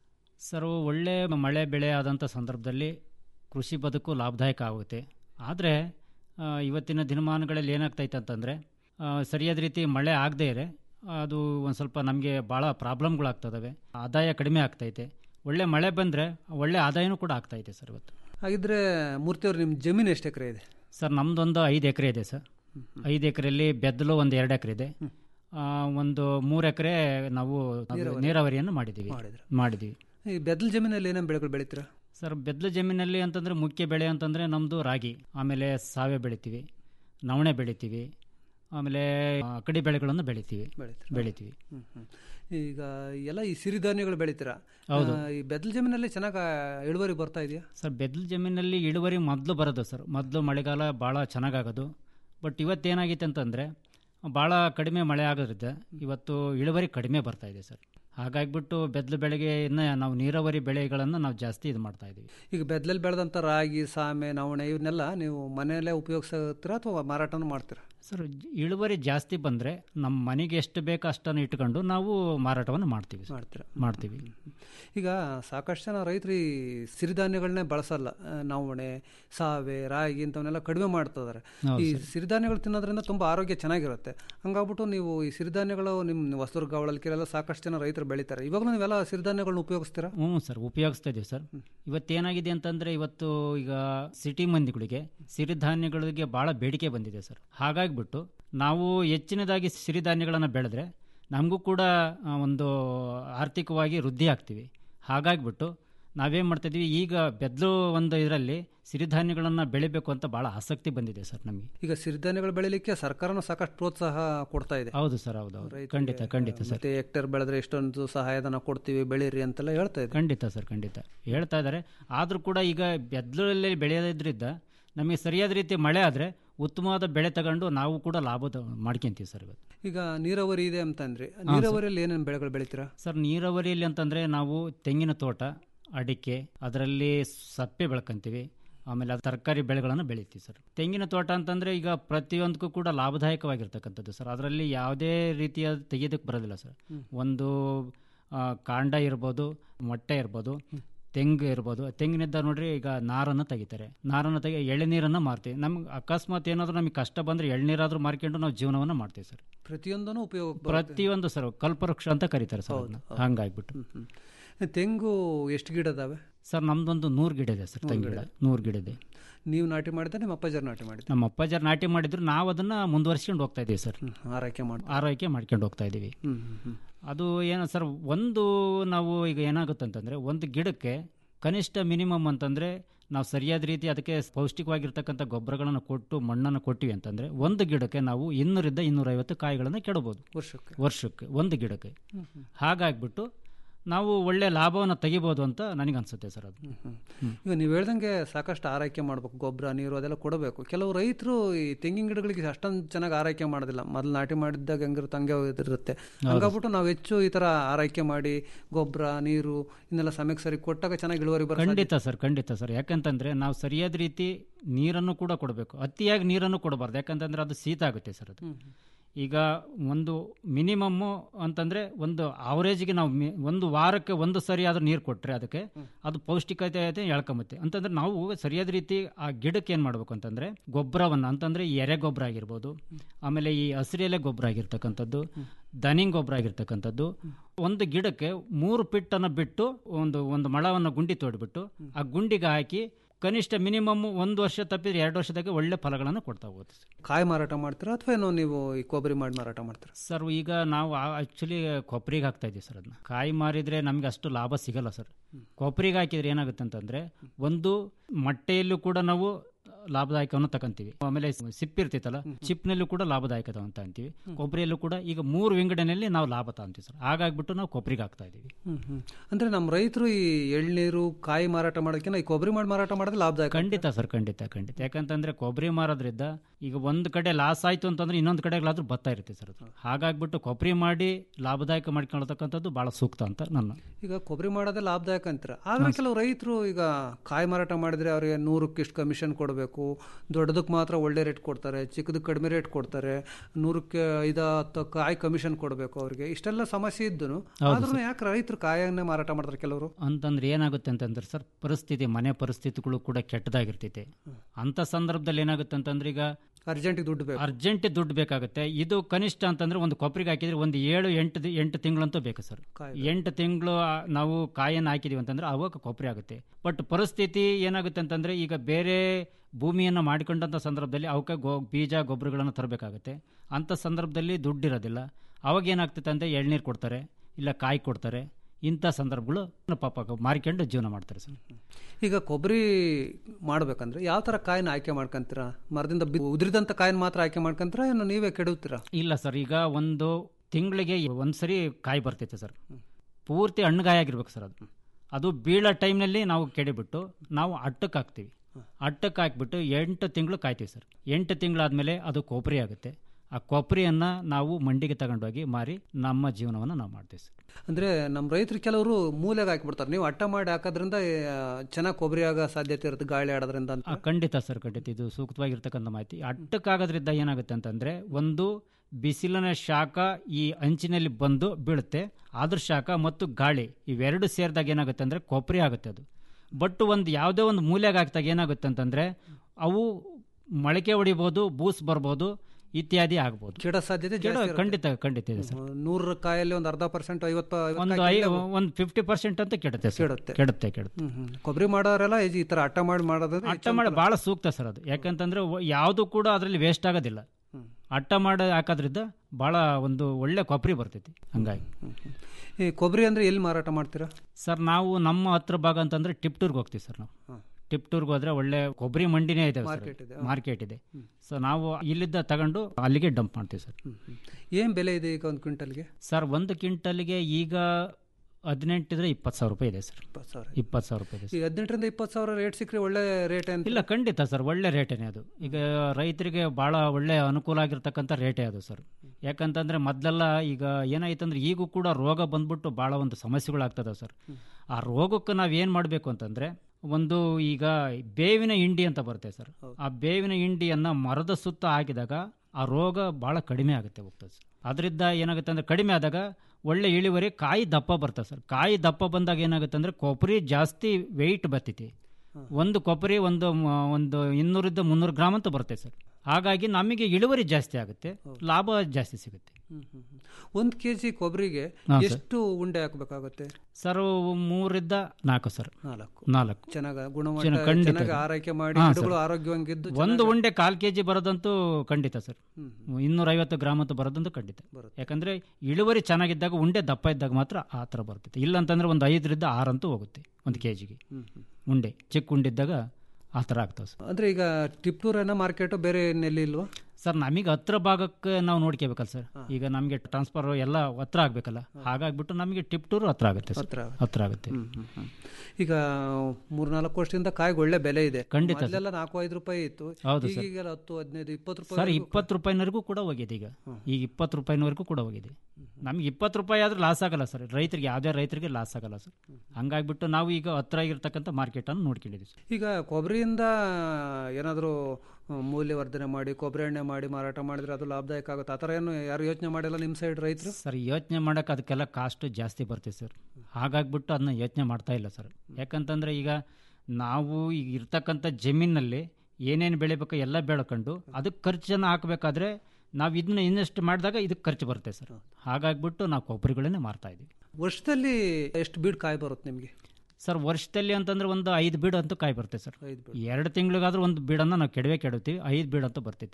ಸರ್ ಒಳ್ಳೆ ಮಳೆ ಬೆಳೆ ಆದಂಥ ಸಂದರ್ಭದಲ್ಲಿ ಕೃಷಿ ಬದುಕು ಲಾಭದಾಯಕ ಆಗುತ್ತೆ ಆದರೆ ಇವತ್ತಿನ ದಿನಮಾನಗಳಲ್ಲಿ ಏನಾಗ್ತೈತೆ ಅಂತಂದರೆ ಸರಿಯಾದ ರೀತಿ ಮಳೆ ಆಗದೇ ಇರೆ ಅದು ಒಂದು ಸ್ವಲ್ಪ ನಮಗೆ ಭಾಳ ಪ್ರಾಬ್ಲಮ್ಗಳಾಗ್ತದವೆ ಆದಾಯ ಕಡಿಮೆ ಆಗ್ತೈತೆ ಒಳ್ಳೆ ಮಳೆ ಬಂದರೆ ಒಳ್ಳೆ ಆದಾಯನೂ ಕೂಡ ಆಗ್ತೈತೆ ಸರ್ ಇವತ್ತು ಹಾಗಿದ್ರೆ ಮೂರ್ತಿಯವ್ರು ನಿಮ್ಮ ಜಮೀನು ಎಷ್ಟು ಎಕರೆ ಇದೆ ಸರ್ ನಮ್ಮದೊಂದು ಐದು ಎಕರೆ ಇದೆ ಸರ್ ಐದು ಎಕರೆಯಲ್ಲಿ ಬೆದ್ದಲು ಒಂದು ಎರಡು ಎಕರೆ ಇದೆ ಆ, ಒಂದು ಮೂರು ಎಕರೆ ನಾವು ಅದು ನೀರಾವರಿ. ನೀರಾವರಿಯನ್ನು ಮಾಡಿದ್ದೀವಿ ಮಾಡಿದ್ರ. ಮಾಡಿದ್ದೀವಿ ಈ ಬೆದ್ದಲ್ ಜಮೀನಲ್ಲಿ ಏನೇನು ಬೆಳೆಗಳು ಬೆಳಿತೀರಾ ಸರ್ ಬೆದ್ಲು ಜಮೀನಲ್ಲಿ ಅಂತಂದರೆ ಮುಖ್ಯ ಬೆಳೆ ಅಂತಂದರೆ ನಮ್ಮದು ರಾಗಿ ಆಮೇಲೆ ಸಾವೆ ಬೆಳಿತೀವಿ ನವಣೆ ಬೆಳಿತೀವಿ ಆಮೇಲೆ ಅಕಡಿ ಬೆಳೆಗಳನ್ನು ಬೆಳಿತೀವಿ ಬೆಳಿತೀರಾ? ಬೆಳಿತೀವಿ ಹ್ಮ್, ಹ್ಮ್. ಈಗ ಎಲ್ಲ ಈ ಸಿರಿಧಾನ್ಯಗಳು ಬೆಳಿತೀರಾ ಹೌದು. ಆ, ಈ ಬೆದ್ದಲ್ ಜಮೀನಲ್ಲಿ ಚೆನ್ನಾಗಿ ಇಳುವರಿ ಬರ್ತಾ ಇದೆಯಾ ಸರ್ ಬೆದ್ಲು ಜಮೀನಲ್ಲಿ ಇಳುವರಿ ಮೊದಲು ಬರೋದು ಸರ್ ಮೊದಲು ಮಳೆಗಾಲ ಭಾಳ ಚೆನ್ನಾಗಾಗೋದು ಬಟ್ ಇವತ್ತೇನಾಗಿತ್ತು ಅಂತಂದರೆ ಭಾಳ ಕಡಿಮೆ ಮಳೆ ಆಗೋದ್ರಿಂದ ಇವತ್ತು ಇಳುವರಿ ಕಡಿಮೆ ಬರ್ತಾ ಇದೆ ಸರ್ ಹಾಗಾಗಿಬಿಟ್ಟು ಬೆದ್ಲು ಬೆಳೆಗೆ ಇನ್ನು ನಾವು ನೀರಾವರಿ ಬೆಳೆಗಳನ್ನು ನಾವು ಜಾಸ್ತಿ ಇದು ಮಾಡ್ತಾ ಇದ್ದೀವಿ ಈಗ ಬೆದ್ದಲಲ್ಲಿ ಬೆಳೆದಂಥ ರಾಗಿ ಸಾಮೆ ನವಣೆ ಇವನ್ನೆಲ್ಲ ನೀವು ಮನೆಯಲ್ಲೇ ಉಪಯೋಗಿಸ್ತೀರಾ ಅಥವಾ ಮಾರಾಟನೂ ಮಾಡ್ತೀರಾ ಸರ್ ಜ- ಇಳುವರಿ ಜಾಸ್ತಿ ಬಂದರೆ ನಮ್ಮ ಮನೆಗೆ ಎಷ್ಟು ಬೇಕೋ ಅಷ್ಟನ್ನು ಇಟ್ಕೊಂಡು ನಾವು ಮಾರಾಟವನ್ನು ಮಾಡ್ತೀವಿ ಸರ್. ಮಾಡ್ತೀರಾ? ಮಾಡ್ತೀವಿ ಈಗ ಸಾಕಷ್ಟು ಜನ ರೈತರು ಈ ಸಿರಿಧಾನ್ಯಗಳನ್ನೇ ಬಳಸಲ್ಲ ಆ, ನವಣೆ ಸಾವೆ ರಾಗಿ ಇಂಥವನ್ನೆಲ್ಲ ಕಡಿಮೆ ಮಾಡ್ತಿದ್ದಾರೆ ಹೌದು ಈ ಸರ್. ಸಿರಿಧಾನ್ಯಗಳು ತಿನ್ನೋದ್ರಿಂದ ತುಂಬ ಆರೋಗ್ಯ ಚೆನ್ನಾಗಿರುತ್ತೆ ಹಂಗಾಗ್ಬಿಟ್ಟು ನೀವು ಈ ಸಿರಿಧಾನ್ಯಗಳು ನಿಮ್ಮ ಹೊಸದುರ್ಗ ಅವಳಲ್ಕೆರೆಲ್ಲ ಸಾಕಷ್ಟು ಜನ ರೈತರು ಬೆಳಿತಾರೆ ಇವಾಗಲೂ ನೀವೆಲ್ಲ ಸಿರಿಧಾನ್ಯಗಳನ್ನ ಉಪಯೋಗಿಸ್ತೀರಾ ಹ್ಞೂ ಸರ್ ಉಪಯೋಗಿಸ್ತಾ ಇದ್ದೀವಿ ಸರ್ ಇವತ್ತೇನಾಗಿದೆ ಅಂತಂದರೆ ಇವತ್ತು ಈಗ ಸಿಟಿ ಮಂದಿಗಳಿಗೆ ಸಿರಿಧಾನ್ಯಗಳಿಗೆ ಭಾಳ ಬೇಡಿಕೆ ಬಂದಿದೆ ಸರ್ ಹಾಗಾಗಿಬಿಟ್ಟು ನಾವು ಹೆಚ್ಚಿನದಾಗಿ ಸಿರಿಧಾನ್ಯಗಳನ್ನು ಬೆಳೆದ್ರೆ ನಮಗೂ ಕೂಡ ಆ, ಒಂದು ಆರ್ಥಿಕವಾಗಿ ವೃದ್ಧಿ ಆಗ್ತೀವಿ ಹಾಗಾಗಿಬಿಟ್ಟು ನಾವೇನು ಮಾಡ್ತಾಯಿದ್ವಿ ಈಗ ಬೆದ್ಲು ಒಂದು ಇದರಲ್ಲಿ ಸಿರಿಧಾನ್ಯಗಳನ್ನು ಬೆಳಿಬೇಕು ಅಂತ ಭಾಳ ಆಸಕ್ತಿ ಬಂದಿದೆ ಸರ್ ನಮಗೆ ಈಗ ಸಿರಿಧಾನ್ಯಗಳು ಬೆಳಿಲಿಕ್ಕೆ ಸರ್ಕಾರನೂ ಸಾಕಷ್ಟು ಪ್ರೋತ್ಸಾಹ ಕೊಡ್ತಾ ಇದೆ ಹೌದು ಸರ್ ಹೌದು ಹೌದು ಖಂಡಿತ ಖಂಡಿತ ಸರ್ ಮತ್ತೆ ಹೆಕ್ಟೇರ್ ಬೆಳೆದ್ರೆ ಇಷ್ಟೊಂದು ಸಹಾಯಧನ ಕೊಡ್ತೀವಿ ಬೆಳೀರಿ ಅಂತೆಲ್ಲ ಹೇಳ್ತಾ ಇದೆ ಖಂಡಿತ ಸರ್ ಖಂಡಿತ ಹೇಳ್ತಾ ಇದ್ದಾರೆ ಆದರೂ ಕೂಡ ಈಗ ಬೆದ್ಲಲ್ಲಿ ಬೆಳೆಯೋದ್ರಿಂದ ನಮಗೆ ಸರಿಯಾದ ರೀತಿ ಮಳೆ ಆದರೆ ಉತ್ತಮವಾದ ಬೆಳೆ ತಗೊಂಡು ನಾವು ಕೂಡ ಲಾಭ ಮಾಡ್ಕೊಂತೀವಿ ಸರ್ ಇವತ್ತು ಈಗ ನೀರಾವರಿ ಇದೆ ಅಂತಂದ್ರೆ ನೀರಾವರಿಯಲ್ಲಿ ಏನೇನು ಬೆಳೆಗಳು ಬೆಳಿತೀರಾ ಸರ್ ನೀರಾವರಿಯಲ್ಲಿ ಅಂತಂದರೆ ನಾವು ತೆಂಗಿನ ತೋಟ ಅಡಿಕೆ ಅದರಲ್ಲಿ ಸಪ್ಪೆ ಬೆಳ್ಕೊಂತೀವಿ ಆಮೇಲೆ ಅದು ತರಕಾರಿ ಬೆಳೆಗಳನ್ನು ಬೆಳಿತೀವಿ ಸರ್ ತೆಂಗಿನ ತೋಟ ಅಂತಂದರೆ ಈಗ ಪ್ರತಿಯೊಂದಕ್ಕೂ ಕೂಡ ಲಾಭದಾಯಕವಾಗಿರ್ತಕ್ಕಂಥದ್ದು ಸರ್ ಅದರಲ್ಲಿ ಯಾವುದೇ ರೀತಿಯ ತೆಗೆಯೋದಕ್ಕೆ ಬರೋದಿಲ್ಲ ಸರ್ ಒಂದು ಆ, ಕಾಂಡ ಇರ್ಬೋದು ಮೊಟ್ಟೆ ಇರ್ಬೋದು ತೆಂಗು ಇರ್ಬೋದು ತೆಂಗಿನಿಂದ ನೋಡ್ರಿ ಈಗ ನಾರನ್ನು ತೆಗಿತಾರೆ ನಾರನ್ನು ತೆಗಿ ಎಳೆನೀರನ್ನು ಮಾರ್ತೀವಿ ನಮ್ಗೆ ಅಕಸ್ಮಾತ್ ಏನಾದರೂ ನಮಗೆ ಕಷ್ಟ ಬಂದರೆ ಎಳ್ನೀರಾದರೂ ಮಾರ್ಕೊಂಡು ನಾವು ಜೀವನವನ್ನು ಮಾಡ್ತೀವಿ ಸರ್ ಪ್ರತಿಯೊಂದನ್ನು ಉಪಯೋಗ ಬರುತ್ತೆ. ಪ್ರತಿಯೊಂದು ಸರ್ ಕಲ್ಪವೃಕ್ಷ ಅಂತ ಕರೀತಾರೆ ಸರ್ ಅದನ್ನ. ಹಂಗಾಗ್ಬಿಟ್ಟು ಹ್ಮ್. ತೆಂಗು ಎಷ್ಟು ಗಿಡ ಅದಾವೆ ಸರ್ ನಮ್ದೊಂದು ನೂರು ಗಿಡ ಇದೆ ಸರ್ ತೆಂಗು ಗಿಡ ನೂರು ಗಿಡ ಇದೆ ನೀವು ನಾಟಿ ಮಾಡಿದ್ರೆ ನಿಮ್ಮ ಅಪ್ಪಾಜರ್ ನಾಟಿ ಮಾಡಿದ್ರೆ ನಮ್ಮ ಅಪ್ಪಾಜಾರ್ ನಾಟಿ ಮಾಡಿದ್ರು ನಾವು ಅದನ್ನ ಮುಂದುವರ್ಸ್ಕೊಂಡು ಹೋಗ್ತಾ ಇದೀವಿ ಸರ್ ಆರೈಕೆ ಮಾಡಿ ಆರೈಕೆ ಮಾಡ್ಕೊಂಡು ಹೋಗ್ತಾ ಇದೀವಿ ಹ್ಮ್ ಹ್ಮ್ ಹ್ಮ್ ಅದು ಏನು ಸರ್ ಒಂದು ನಾವು ಈಗ ಏನಾಗುತ್ತೆ ಅಂತಂದರೆ ಒಂದು ಗಿಡಕ್ಕೆ ಕನಿಷ್ಠ ಮಿನಿಮಮ್ ಅಂತಂದರೆ ನಾವು ಸರಿಯಾದ ರೀತಿ ಅದಕ್ಕೆ ಪೌಷ್ಟಿಕವಾಗಿರ್ತಕ್ಕಂಥ ಗೊಬ್ಬರಗಳನ್ನು ಕೊಟ್ಟು ಮಣ್ಣನ್ನು ಕೊಟ್ಟಿವಿ ಅಂತಂದರೆ ಒಂದು ಗಿಡಕ್ಕೆ ನಾವು ಇನ್ನೂರಿಂದ ಇನ್ನೂರೈವತ್ತು ಕಾಯಿಗಳನ್ನು ಕೆಡಬೋದು ವರ್ಷಕ್ಕೆ ವರ್ಷಕ್ಕೆ ಒಂದು ಗಿಡಕ್ಕೆ ಹ್ಮ್ ಹ್ಮ್. ಹಾಗಾಗ್ಬಿಟ್ಟು ನಾವು ಒಳ್ಳೆ ಲಾಭವನ್ನು ತೆಗಿಬೋದು ಅಂತ ನನಗನ್ಸುತ್ತೆ ಸರ್ ಅದು ಹ್ಮ್. ಈಗ ನೀವು ಹೇಳ್ದಂಗೆ ಸಾಕಷ್ಟು ಆರೈಕೆ ಮಾಡಬೇಕು ಗೊಬ್ಬರ ನೀರು ಅದೆಲ್ಲ ಕೊಡಬೇಕು ಕೆಲವು ರೈತರು ಈ ತೆಂಗಿನ ಗಿಡಗಳಿಗೆ ಅಷ್ಟೊಂದು ಚೆನ್ನಾಗಿ ಆರೈಕೆ ಮಾಡೋದಿಲ್ಲ ಮೊದಲು ನಾಟಿ ಮಾಡಿದ್ದಾಗ ಹೆಂಗಿರುತ್ತೆ ಹಂಗೆ ಇರುತ್ತೆ ಹಂಗಾಗ್ಬಿಟ್ಟು ನಾವು ಹೆಚ್ಚು ಈ ತರ ಆರೈಕೆ ಮಾಡಿ ಗೊಬ್ಬರ ನೀರು ಇನ್ನೆಲ್ಲ ಸಮಯಕ್ಕೆ ಸರಿ ಕೊಟ್ಟಾಗ ಚೆನ್ನಾಗಿ ಇಳುವರಿ ಬರೋ ಖಂಡಿತ ಸರ್ ಖಂಡಿತ ಸರ್ ಯಾಕಂತಂದ್ರೆ ನಾವು ಸರಿಯಾದ ರೀತಿ ನೀರನ್ನು ಕೂಡ ಕೊಡಬೇಕು ಅತಿಯಾಗಿ ನೀರನ್ನು ಕೊಡಬಾರ್ದು ಯಾಕಂತಂದ್ರೆ ಅದು ಶೀತ ಆಗುತ್ತೆ ಸರ್ ಅದು ಈಗ ಒಂದು ಮಿನಿಮಮ್ಮು ಅಂತಂದರೆ ಒಂದು ಅವರೇಜ್ಗೆ ನಾವು ಮಿ- ಒಂದು ವಾರಕ್ಕೆ ಒಂದು ಸರಿ ಆದ್ರೂ ನೀರು ಕೊಟ್ಟರೆ ಅದಕ್ಕೆ ಅದು ಪೌಷ್ಟಿಕತೆ ಎಳ್ಕೊಂಬತ್ತೆ ಅಂತಂದ್ರೆ ನಾವು ಸರಿಯಾದ ರೀತಿ ಆ ಗಿಡಕ್ಕೆ ಏನು ಮಾಡಬೇಕು ಅಂತಂದರೆ ಗೊಬ್ಬರವನ್ನು ಅಂತಂದರೆ ಎರೆ ಗೊಬ್ಬರ ಆಗಿರ್ಬೋದು ಆಮೇಲೆ ಈ ಹಸಿರೆಲೆ ಗೊಬ್ಬರ ಆಗಿರ್ತಕ್ಕಂಥದ್ದು ದನಿಂಗ್ ಗೊಬ್ಬರ ಆಗಿರ್ತಕ್ಕಂಥದ್ದು ಒಂದು ಗಿಡಕ್ಕೆ ಮೂರು ಪಿಟ್ಟನ್ನು ಬಿಟ್ಟು ಒಂದು ಒಂದು ಮಳವನ್ನು ಗುಂಡಿ ತೋಡ್ಬಿಟ್ಟು ಆ ಗುಂಡಿಗೆ ಹಾಕಿ ಕನಿಷ್ಠ ಮಿನಿಮಮ್ ಒಂದು ವರ್ಷ ತಪ್ಪಿದ್ರೆ ಎರಡು ವರ್ಷದಾಗ ಒಳ್ಳೆ ಫಲಗಳನ್ನು ಕೊಡ್ತಾ ಹೋಗುತ್ತೆ ಸರ್. ಕಾಯಿ ಮಾರಾಟ ಮಾಡ್ತೀರಾ ಅಥವಾ ಏನೋ ನೀವು ಈ ಕೊಬ್ಬರಿ ಮಾಡಿ ಮಾರಾಟ ಮಾಡ್ತೀರಾ ಸರ್ ಈಗ ನಾವು ಆ್ಯಕ್ಚುಲಿ ಕೊಬ್ಬರಿಗೆ ಹಾಕ್ತಾ ಇದ್ದೀವಿ ಸರ್ ಅದನ್ನ ಕಾಯಿ ಮಾರಿದ್ರೆ ನಮಗೆ ಅಷ್ಟು ಲಾಭ ಸಿಗಲ್ಲ ಸರ್ ಕೊಬ್ಬರಿಗೆ ಹಾಕಿದ್ರೆ ಏನಾಗುತ್ತೆ ಅಂತಂದ್ರೆ ಒಂದು ಮೊಟ್ಟೆಯಲ್ಲೂ ಕೂಡ ನಾವು ಲಾಭದಾಯಕವನ್ನು ತಗೊಂತೀವಿ ಆಮೇಲೆ ಸಿಪ್ಪು ಇರ್ತೈತಲ್ಲ ಚಿಪ್ನಲ್ಲೂ ಕೂಡ ಲಾಭದಾಯಕ ಅಂತ ಅಂತೀವಿ ಕೊಬ್ಬರಿಯಲ್ಲೂ ಕೂಡ ಈಗ ಮೂರು ವಿಂಗಡಣೆಯಲ್ಲಿ ನಾವು ಲಾಭ ತಗೊಂತೀವಿ ಸರ್ ಹಾಗಾಗ್ಬಿಟ್ಟು ನಾವು ಕೊಬ್ಬರಿಗೆ ಹಾಕ್ತಾ ಇದ್ದೀವಿ ಹ್ಮ್ ಹ್ಮ್ ಅಂದ್ರೆ ನಮ್ಮ ರೈತರು ಈ ಎಳ್ನೀರು ಕಾಯಿ ಮಾರಾಟ ಮಾಡೋದಕ್ಕಿಂತ ಈ ಕೊಬ್ಬರಿ ಮಾಡಿ ಮಾರಾಟ ಮಾಡೋದು ಲಾಭದಾಯಕ ಖಂಡಿತ ಸರ್ ಖಂಡಿತ ಖಂಡಿತ ಯಾಕಂತಂದ್ರೆ ಕೊಬ್ಬರಿ ಮಾರೋದ್ರಿಂದ ಈಗ ಒಂದು ಕಡೆ ಲಾಸ್ ಆಯ್ತು ಅಂತಂದ್ರೆ ಇನ್ನೊಂದು ಕಡೆಗಳಾದ್ರೂ ಬರ್ತಾ ಇರುತ್ತೆ ಸರ್ ಅದು ಹಾಗಾಗ್ಬಿಟ್ಟು ಕೊಬ್ಬರಿ ಮಾಡಿ ಲಾಭದಾಯಕ ಮಾಡ್ಕೊಳ್ತಕ್ಕಂಥದ್ದು ಬಹಳ ಸೂಕ್ತ ಅಂತ ನನ್ನ ಈಗ ಕೊಬ್ಬರಿ ಮಾಡೋದೇ ಲಾಭದಾಯಕ ಅಂತೀರ ಆದ್ರೆ ಕೆಲವು ರೈತರು ಈಗ ಕಾಯಿ ಮಾರಾಟ ಮಾಡಿದ್ರೆ ಅವರಿಗೆ ನೂರಕ್ಕೆ ಇಷ್ಟು ಕಮಿಷನ್ ಕೊಡಬೇಕು ದೊಡ್ಡದಕ್ಕೆ ಮಾತ್ರ ಒಳ್ಳೆ ರೇಟ್ ಕೊಡ್ತಾರೆ ಚಿಕ್ಕದಕ್ಕೆ ಕಡಿಮೆ ರೇಟ್ ಕೊಡ್ತಾರೆ ನೂರಕ್ಕೆ ಐದು ಹತ್ತು ಕಾಯಿ ಕಮಿಷನ್ ಕೊಡಬೇಕು ಅವ್ರಿಗೆ ಇಷ್ಟೆಲ್ಲ ಸಮಸ್ಯೆ ಇದ್ದು ಆದ್ರೂ ಯಾಕೆ ರೈತರು ಕಾಯನ್ನೇ ಮಾರಾಟ ಮಾಡ್ತಾರೆ ಕೆಲವರು ಅಂತಂದ್ರೆ ಏನಾಗುತ್ತೆ ಅಂತಂದ್ರೆ ಸರ್ ಪರಿಸ್ಥಿತಿ ಮನೆ ಪರಿಸ್ಥಿತಿಗಳು ಕೂಡ ಕೆಟ್ಟದಾಗಿರ್ತೈತೆ ಅಂತ ಸಂದರ್ಭದಲ್ಲಿ ಏನಾಗುತ್ತೆ ಅಂತಂದ್ರೆ ಈಗ ಅರ್ಜೆಂಟಿಗೆ ದುಡ್ಡು ಬೇಕು ಅರ್ಜೆಂಟ್ ದುಡ್ಡು ಬೇಕಾಗುತ್ತೆ ಇದು ಕನಿಷ್ಠ ಅಂತಂದ್ರೆ ಒಂದು ಕೊಬ್ಬರಿಗೆ ಹಾಕಿದ್ರೆ ಒಂದು ಏಳು ಎಂಟು ದಿ- ಎಂಟು ತಿಂಗಳಂತೂ ಬೇಕು ಸರ್ ಎಂಟು ತಿಂಗಳು ನಾವು ಕಾಯನ್ನು ಹಾಕಿದೀವಿ ಅಂತಂದ್ರೆ ಅವಾಗ ಕೊಬ್ಬರಿ ಆಗುತ್ತೆ ಬಟ್ ಪರಿಸ್ಥಿತಿ ಏನಾಗುತ್ತೆ ಅಂತಂದ್ರೆ ಈಗ ಬೇರೆ ಭೂಮಿಯನ್ನು ಮಾಡಿಕೊಂಡಂಥ ಸಂದರ್ಭದಲ್ಲಿ ಅವಕ್ಕೆ ಗೋ ಬೀಜ ಗೊಬ್ಬರಗಳನ್ನು ತರಬೇಕಾಗುತ್ತೆ ಅಂಥ ಸಂದರ್ಭದಲ್ಲಿ ದುಡ್ಡಿರೋದಿಲ್ಲ ಅವಾಗ ಏನಾಗ್ತೈತೆ ಅಂದರೆ ಎಳ್ನೀರು ಕೊಡ್ತಾರೆ ಇಲ್ಲ ಕಾಯಿ ಕೊಡ್ತಾರೆ ಇಂಥ ಸಂದರ್ಭಗಳು ಪಾಪ ಮಾರಿಕೊಂಡು ಜೀವನ ಮಾಡ್ತಾರೆ ಸರ್ ಈಗ ಕೊಬ್ಬರಿ ಮಾಡ್ಬೇಕಂದ್ರೆ ಯಾವ ತರ ಕಾಯಿನ ಆಯ್ಕೆ ಮಾಡ್ಕೊಂತೀರಾ ಮರದಿಂದ ಬಿ- ಉದುರಿದಂತ ಕಾಯಿನ ಮಾತ್ರ ಆಯ್ಕೆ ಮಾಡ್ಕೊಂತೀರಾ ಏನು ನೀವೇ ಕೆಡುತ್ತೀರಾ ಇಲ್ಲ ಸರ್ ಈಗ ಒಂದು ತಿಂಗಳಿಗೆ ಒಂದ್ಸರಿ ಕಾಯಿ ಬರ್ತೈತೆ ಸರ್ ಪೂರ್ತಿ ಹಣ್ಣುಗಾಯಾಗಿರ್ಬೇಕು ಸರ್ ಅದು ಅದು ಬೀಳೋ ಟೈಮ್ನಲ್ಲಿ ನಾವು ಕೆಡಿಬಿಟ್ಟು ನಾವು ಅಟ್ಟಕ್ಕೆ ಹಾಕ್ತೀವಿ ಅಟ್ಟಕ್ಕೆ ಹಾಕ್ಬಿಟ್ಟು ಎಂಟು ತಿಂಗಳು ಕಾಯ್ತೀವಿ ಸರ್ ಎಂಟು ತಿಂಗಳಾದಮೇಲೆ ಅದು ಕೊಬ್ಬರಿ ಆಗುತ್ತೆ ಆ ಕೊಬ್ಬರಿಯನ್ನು ನಾವು ಮಂಡಿಗೆ ತಗೊಂಡೋಗಿ ಮಾರಿ ನಮ್ಮ ಜೀವನವನ್ನು ನಾವು ಮಾಡ್ತೀವಿ ಸರ್ ಅಂದ್ರೆ ನಮ್ಮ ರೈತರು ಕೆಲವರು ಮೂಲೆಗೆ ಹಾಕಿಬಿಡ್ತಾರೆ ನೀವು ಅಟ್ಟ ಮಾಡಿ ಹಾಕೋದ್ರಿಂದ ಚೆನ್ನಾಗಿ ಕೊಬ್ಬರಿ ಆಗೋ ಸಾಧ್ಯತೆ ಇರುತ್ತೆ ಗಾಳಿ ಆಡೋದ್ರಿಂದ ಅಂತ ಆ, ಖಂಡಿತ ಸರ್ ಖಂಡಿತ ಇದು ಸೂಕ್ತವಾಗಿರ್ತಕ್ಕಂಥ ಮಾಹಿತಿ ಅಟ್ಟಕ್ಕಾಗೋದ್ರಿಂದ ಏನಾಗುತ್ತೆ ಅಂತಂದರೆ ಒಂದು ಬಿಸಿಲಿನ ಶಾಖ ಈ ಅಂಚಿನಲ್ಲಿ ಬಂದು ಬೀಳುತ್ತೆ ಅದ್ರ ಶಾಖ ಮತ್ತು ಗಾಳಿ ಇವೆರಡು ಸೇರಿದಾಗ ಏನಾಗುತ್ತೆ ಅಂದರೆ ಕೊಬ್ಬರಿ ಆಗುತ್ತೆ ಅದು ಬಟ್ ಒಂದು ಯಾವುದೇ ಒಂದು ಮೂಲೆಗೆ ಹಾಕಿದಾಗ ಏನಾಗುತ್ತೆ ಅಂತಂದರೆ ಅವು ಮೊಳಕೆ ಹೊಡಿಬೋದು ಬೂಸ್ ಬರ್ಬೋದು ಇತ್ಯಾದಿ ಆಗ್ಬೋದು ಕೆಡ ಸಾಧ್ಯತೆ ಕೆಡ- ಜಾಸ್ತಿ ಇರುತ್ತೆ. ಖಂಡಿತ ಖಂಡಿತ ಇದೆ ಸರ್ ನೂರ ಕಾಯಲ್ಲಿ ಒಂದು ಅರ್ಧ ಪರ್ಸೆಂಟ್ ಐವತ್ತು ಒಂದು ಐ ಒಂದು ಫಿಫ್ಟಿ ಪರ್ಸೆಂಟ್ ಅಂತ ಕೆಡುತ್ತೆ ಸರ್. ಕೆಡುತ್ತೆ. ಕೆಡುತ್ತೆ ಕೆಡುತ್ತೆ ಕೊಬ್ಬರಿ ಮಾಡೋರೆಲ್ಲ ಈ ತರ ಅಟ್ಟ ಮಾಡಿ ಮಾಡೋದ್ರೆ ಅಟ್ಟ ಮಾಡಿ ಭಾಳ ಸೂಕ್ತ ಸರ್ ಅದು ಯಾಕಂತಂದ್ರೆ ಯಾವುದು ಕೂಡ ಅದರಲ್ಲಿ ವೇಸ್ಟ್ ಆಗೋದಿಲ್ಲ ಅಟ್ಟ ಮಾಡಿ ಹಾಕೋದ್ರಿಂದ ಭಾಳ ಒಂದು ಒಳ್ಳೆ ಕೊಬ್ಬರಿ ಬರ್ತೈತಿ ಹಂಗಾಗಿ ಈ ಕೊಬ್ಬರಿ ಅಂದ್ರೆ ಎಲ್ಲಿ ಮಾರಾಟ ಮಾಡ್ತೀರಾ ಸರ್ ನಾವು ನಮ್ಮ ಹತ್ರ ಭಾಗ ಅಂತಂದ್ರೆ ಟಿಪ್ಟೂರ್ಗೆ ಹೋಗ್ತೀವಿ ಸರ್ ನಾವು ಹಾ. ಟಿಪ್ಟೂರ್ಗೆ ಹೋದ್ರೆ ಒಳ್ಳೆ ಕೊಬ್ಬರಿ ಮಂಡಿನೇ ಇದೆ Market ಇದೆ, ಹಾ. ಮಾರ್ಕೆಟ್ ಇದೆ ಸೊ ನಾವು ಇಲ್ಲಿದ್ದ ತಗೊಂಡು ಅಲ್ಲಿಗೆ ಡಂಪ್ ಮಾಡ್ತೀವಿ ಸರ್ ಏನ್ ಬೆಲೆ ಇದೆ ಈಗ ಒಂದು ಕ್ವಿಂಟಲ್ಗೆ ಸರ್ ಒಂದು ಕ್ವಿಂಟಲ್ಗೆ ಈಗ ಹದಿನೆಂಟಿದ್ರೆ ಇಪ್ಪತ್ತು ಸಾವಿರ ರೂಪಾಯಿ ಇದೆ ಸರ್ ಇಪ್ಪತ್ತು ಸಾವಿರ ಇಪ್ಪತ್ತು ಸಾವಿರ ರೂಪಾಯಿ ಇದೆ ಈ ಹದಿನೆಂಟರಿಂದ ಇಪ್ಪತ್ತು ಸಾವಿರ ರೇಟ್ ಸಿಕ್ಕರೆ ಒಳ್ಳೆ ರೇಟ್ ಅಂತ ಇಲ್ಲ ಖಂಡಿತ ಸರ್ ಒಳ್ಳೆ ರೇಟೇನೆ ಅದು ಈಗ ರೈತರಿಗೆ ಭಾಳ ಒಳ್ಳೆ ಅನುಕೂಲ ಆಗಿರ್ತಕ್ಕಂಥ ರೇಟೇ ಅದು ಸರ್ ಯಾಕಂತಂದರೆ ಮೊದಲೆಲ್ಲ ಈಗ ಏನಾಯ್ತಂದ್ರೆ ಈಗೂ ಕೂಡ ರೋಗ ಬಂದ್ಬಿಟ್ಟು ಭಾಳ ಒಂದು ಸಮಸ್ಯೆಗಳಾಗ್ತದೆ ಸರ್ ಆ ರೋಗಕ್ಕೆ ನಾವು ಏನು ಮಾಡಬೇಕು ಅಂತಂದರೆ ಒಂದು ಈಗ ಬೇವಿನ ಹಿಂಡಿ ಅಂತ ಬರುತ್ತೆ ಸರ್ ಆ ಬೇವಿನ ಹಿಂಡಿಯನ್ನು ಮರದ ಸುತ್ತ ಹಾಕಿದಾಗ ಆ ರೋಗ ಭಾಳ ಕಡಿಮೆ ಆಗುತ್ತೆ ಹೋಗ್ತದೆ ಸರ್ ಅದರಿಂದ ಏನಾಗುತ್ತೆ ಅಂದರೆ ಕಡಿಮೆ ಆದಾಗ ಒಳ್ಳೆ ಇಳುವರಿ ಕಾಯಿ ದಪ್ಪ ಬರ್ತದೆ ಸರ್ ಕಾಯಿ ದಪ್ಪ ಬಂದಾಗ ಏನಾಗುತ್ತೆ ಅಂದರೆ ಕೊಬ್ಬರಿ ಜಾಸ್ತಿ ವೆಯ್ಟ್ ಬರ್ತೈತಿ ಒಂದು ಕೊಬ್ಬರಿ ಒಂದು ಮ- ಒಂದು ಇನ್ನೂರಿಂದ ಮುನ್ನೂರು ಗ್ರಾಮ್ ಅಂತ ಬರುತ್ತೆ ಸರ್ ಹಾಗಾಗಿ ನಮಗೆ ಇಳುವರಿ ಜಾಸ್ತಿ ಆಗುತ್ತೆ ಲಾಭ ಜಾಸ್ತಿ ಸಿಗುತ್ತೆ ಒಂದು ಕೆ ಜಿ ಕೊಬ್ಬರಿಗೆ ಹಾ, ಸರ್. ಎಷ್ಟು ಉಂಡೆ ಹಾಕಬೇಕಾಗುತ್ತೆ ಸರ್ ಮೂರಿಂದ ನಾಲ್ಕು ಸರ್ ನಾಲ್ಕು ನಾಲ್ಕು ಚೆನ್ನಾಗ ಗುಣಮಟ್ಟ ಚೆನ್ನ- ಖಂಡಿತ. ಚೆನ್ನಾಗಿ ಆರೈಕೆ ಮಾಡಿ ಹಾ, ಗಿಡಗಳು ಸರ್. ಆರೋಗ್ಯವಾಗಿದ್ದು ಒಂದು ಉಂಡೆ ಕಾಲ್ ಕೆ ಜಿ ಬರೋದಂತೂ ಖಂಡಿತ ಸರ್ ಇನ್ನೂರೈವತ್ತು ಗ್ರಾಮ್ ಅಂತ ಬರೋದಂತೂ ಖಂಡಿತ ಯಾಕಂದ್ರೆ ಇಳುವರಿ ಚೆನ್ನಾಗಿದ್ದಾಗ ಉಂಡೆ ದಪ್ಪ ಇದ್ದಾಗ ಮಾತ್ರ ಆ ಥರ ಬರ್ತೈತೆ ಇಲ್ಲ ಅಂತಂದ್ರೆ ಒಂದು ಐದರಿಂದ ಆರಂತೂ ಹೋಗುತ್ತೆ ಒಂದು ಕೆ ಜಿಗೆ ಉಂಡೆ ಚಿಕ್ಕ ಉಂಡೆ ಇದ್ದಾಗ ಆ ಥರ ಆಗ್ತಾವೆ ಸರ್ ಅಂದ್ರೆ ಈಗ ಟಿಪ್ಟೂರನ್ನ ಮಾರ್ಕೆಟ್ ಬೇರೆ ಎಲ್ಲಿ ಇಲ್ವಾ ಸರ್ ನಮಗೆ ಹತ್ರ ಭಾಗಕ್ಕೆ ನಾವು ನೋಡ್ಕೋಬೇಕಲ್ಲ ಸರ್ ಈಗ ನಮಗೆ ಟ್ರಾನ್ಸ್ಫರ್ ಎಲ್ಲ ಹತ್ರ ಆಗ್ಬೇಕಲ್ಲ ಹಾಗಾಗ್ಬಿಟ್ಟು ನಮಗೆ ಟಿಪ್ಟೂರು ಹತ್ರ ಆಗುತ್ತೆ ಸರ್ ಹತ್ರ ಹತ್ರ ಆಗುತ್ತೆ ಈಗ ಮೂರ್ನಾಲ್ಕು ವರ್ಷದಿಂದ ಕಾಯಿಗೆ ಒಳ್ಳೆ ಬೆಲೆ ಇದೆ ಖಂಡಿತ ಸರ್. ಮೊದಲೆಲ್ಲ ನಾಲ್ಕು ಐದು ರೂಪಾಯಿ ಇತ್ತು ಹೌದು ಈಗ ಸರ್. ಈಗೆಲ್ಲ ಹತ್ತು ಹದಿನೈದು ಇಪ್ಪತ್ತು ಸರ್ ರೂಪಾಯಿ ಇಪ್ಪತ್ತು ರೂಪಾಯಿನವರೆಗೂ ಕೂಡ ಹೋಗಿದೆ ಈಗ ಈಗ ಇಪ್ಪತ್ತು ರೂಪಾಯಿನವರೆಗೂ ಕೂಡ ಹೋಗಿದೆ ನಮ್ಗೆ ಇಪ್ಪತ್ತು ರೂಪಾಯಿ ಆದ್ರೆ ಲಾಸ್ ಆಗಲ್ಲ ಸರ್ ರೈತರಿಗೆ ಯಾವುದೇ ರೈತರಿಗೆ ಲಾಸ್ ಆಗಲ್ಲ ಸರ್ ಹಂಗಾಗ್ಬಿಟ್ಟು ನಾವು ಈಗ ಹತ್ರ ಆಗಿರ್ತಕ್ಕಂಥ ಮಾರ್ಕೆಟನ್ನು ನೋಡ್ಕೊಂಡಿದ್ದೀವಿ ಸರ್ ಈಗ ಕೊಬ್ಬರಿಯಿಂದ ಏನಾದರೂ ಮೌಲ್ಯವರ್ಧನೆ ಮಾಡಿ ಕೊಬ್ಬರಿ ಎಣ್ಣೆ ಮಾಡಿ ಮಾರಾಟ ಮಾಡಿದ್ರೆ ಅದು ಲಾಭದಾಯಕ ಆಗುತ್ತೆ ಆ ಥರ ಏನು ಯಾರು ಯೋಚನೆ ಮಾಡಿಲ್ಲ ನಿಮ್ಮ ಸೈಡ್ ರೈತರು ಸರ್ ಯೋಚನೆ ಮಾಡೋಕೆ ಅದಕ್ಕೆಲ್ಲ ಕಾಸ್ಟ್ ಜಾಸ್ತಿ ಬರ್ತದೆ ಸರ್ ಹಾಗಾಗ್ಬಿಟ್ಟು ಅದನ್ನ ಯೋಚನೆ ಮಾಡ್ತಾ ಇಲ್ಲ ಸರ್ ಯಾಕಂತಂದರೆ ಈಗ ನಾವು ಈಗ ಇರ್ತಕ್ಕಂಥ ಜಮೀನಲ್ಲಿ ಏನೇನು ಬೆಳಿಬೇಕು ಎಲ್ಲ ಬೆಳ್ಕೊಂಡು ಅದಕ್ಕೆ ಖರ್ಚನ್ನು ಹಾಕಬೇಕಾದ್ರೆ ನಾವು ಇದನ್ನ ಇನ್ವೆಸ್ಟ್ ಮಾಡಿದಾಗ ಇದಕ್ಕೆ ಖರ್ಚು ಬರುತ್ತೆ ಸರ್ ಹಾಗಾಗ್ಬಿಟ್ಟು ನಾವು ಕೊಬ್ಬರಿಗಳನ್ನೇ ಮಾರ್ತಾ ಇದ್ದೀವಿ ವರ್ಷದಲ್ಲಿ ಎಷ್ಟು ಬೀಡ್ ಕಾಯಿ ಬರುತ್ತೆ ನಿಮಗೆ ಸರ್ ವರ್ಷದಲ್ಲಿ ಅಂತಂದ್ರೆ ಒಂದು ಐದು ಬೀಡ್ ಅಂತೂ ಕಾಯಿ ಬರುತ್ತೆ ಸರ್ ಐದು ಎರಡು ತಿಂಗಳಿಗಾದ್ರೂ ಒಂದು ಬೀಡನ್ನು ನಾವು ಕೆಡವೆ ಕೆಡುತ್ತೀವಿ ಐದು ಬೀಡ್ ಅಂತೂ ಬರ್ತೈತಿ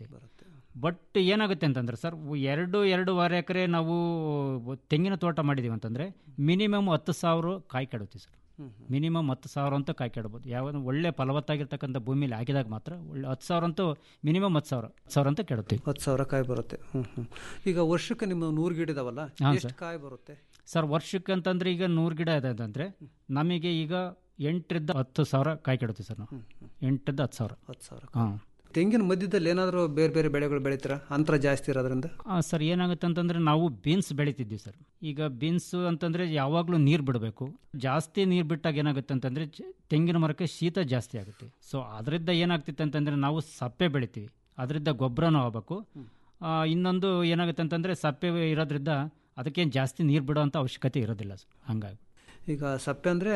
ಬಟ್ ಏನಾಗುತ್ತೆ ಅಂತಂದ್ರೆ ಸರ್ ಎರಡು ಎರಡೂವರೆ ಎಕರೆ ನಾವು ತೆಂಗಿನ ತೋಟ ಮಾಡಿದ್ದೀವಿ ಅಂತಂದರೆ ಮಿನಿಮಮ್ ಹತ್ತು ಸಾವಿರ ಕಾಯಿ ಕೆಡುತ್ತೀವಿ ಸರ್ ಮಿನಿಮಮ್ ಹತ್ತು ಸಾವಿರ ಅಂತ ಕಾಯಿ ಕೆಡ್ಬೋದು ಯಾವುದು ಒಳ್ಳೆ ಫಲವತ್ತಾಗಿರ್ತಕ್ಕಂಥ ಭೂಮಿಲಿ ಹಾಕಿದಾಗ ಮಾತ್ರ ಒಳ್ಳೆ ಹತ್ತು ಸಾವಿರ ಅಂತೂ ಮಿನಿಮಮ್ ಹತ್ತು ಸಾವಿರ ಹತ್ತು ಸಾವಿರ ಅಂತ ಕೆಡುತ್ತೀವಿ ಹತ್ತು ಸಾವಿರ ಕಾಯಿ ಬರುತ್ತೆ ಹ್ಮ್ ಹ್ಮ್ ಈಗ ವರ್ಷಕ್ಕೆ ನಿಮ್ಮ ನೂರು ಗಿಡ ಇದಾವಲ್ಲ ಹಾಂ ಎಷ್ಟು ಸರ್. ಕಾಯಿ ಬರುತ್ತೆ ಸರ್ ವರ್ಷಕ್ಕೆ ಅಂತಂದ್ರೆ ಈಗ ನೂರು ಗಿಡ ಇದೆ ಅಂತಂದರೆ ನಮಗೆ ಈಗ ಎಂಟರಿಂದ ಹತ್ತು ಸಾವಿರ ಕಾಯಿ ಕೆಡುತ್ತೀವಿ ಸರ್ ನಾವು ಎಂಟರಿಂದ ಹತ್ತು ಸಾವಿರ ಹತ್ತು ಸಾವಿರ ಹಾಂ ತೆಂಗಿನ ಮಧ್ಯದಲ್ಲಿ ಏನಾದರೂ ಬೇರೆ ಬೇರೆ ಬೆಳೆಗಳು ಬೆಳಿತೀರಾ ಅಂತರ ಜಾಸ್ತಿ ಇರೋದ್ರಿಂದ ಸರ್ ಏನಾಗುತ್ತೆ ಅಂತಂದರೆ ನಾವು ಬೀನ್ಸ್ ಬೆಳಿತಿದ್ವಿ ಸರ್ ಈಗ ಬೀನ್ಸು ಅಂತಂದರೆ ಯಾವಾಗಲೂ ನೀರು ಬಿಡಬೇಕು ಜಾಸ್ತಿ ನೀರು ಬಿಟ್ಟಾಗ ಏನಾಗುತ್ತೆ ಅಂತಂದರೆ ತೆಂಗಿನ ಮರಕ್ಕೆ ಶೀತ ಜಾಸ್ತಿ ಆಗುತ್ತೆ ಸೊ ಅದರಿಂದ ಏನಾಗ್ತಿತ್ತು ಅಂತಂದರೆ ನಾವು ಸಪ್ಪೆ ಬೆಳಿತೀವಿ ಅದರಿಂದ ಗೊಬ್ಬರನೂ ಆಗಬೇಕು ಇನ್ನೊಂದು ಏನಾಗುತ್ತೆ ಅಂತಂದರೆ ಸಪ್ಪೆ ಇರೋದ್ರಿಂದ ಅದಕ್ಕೇನು ಜಾಸ್ತಿ ನೀರು ಬಿಡೋ ಅಂಥ ಅವಶ್ಯಕತೆ ಇರೋದಿಲ್ಲ ಸರ್ ಹಂಗಾಗಿ ಈಗ ಸಪ್ಪೆ ಅಂದ್ರೆ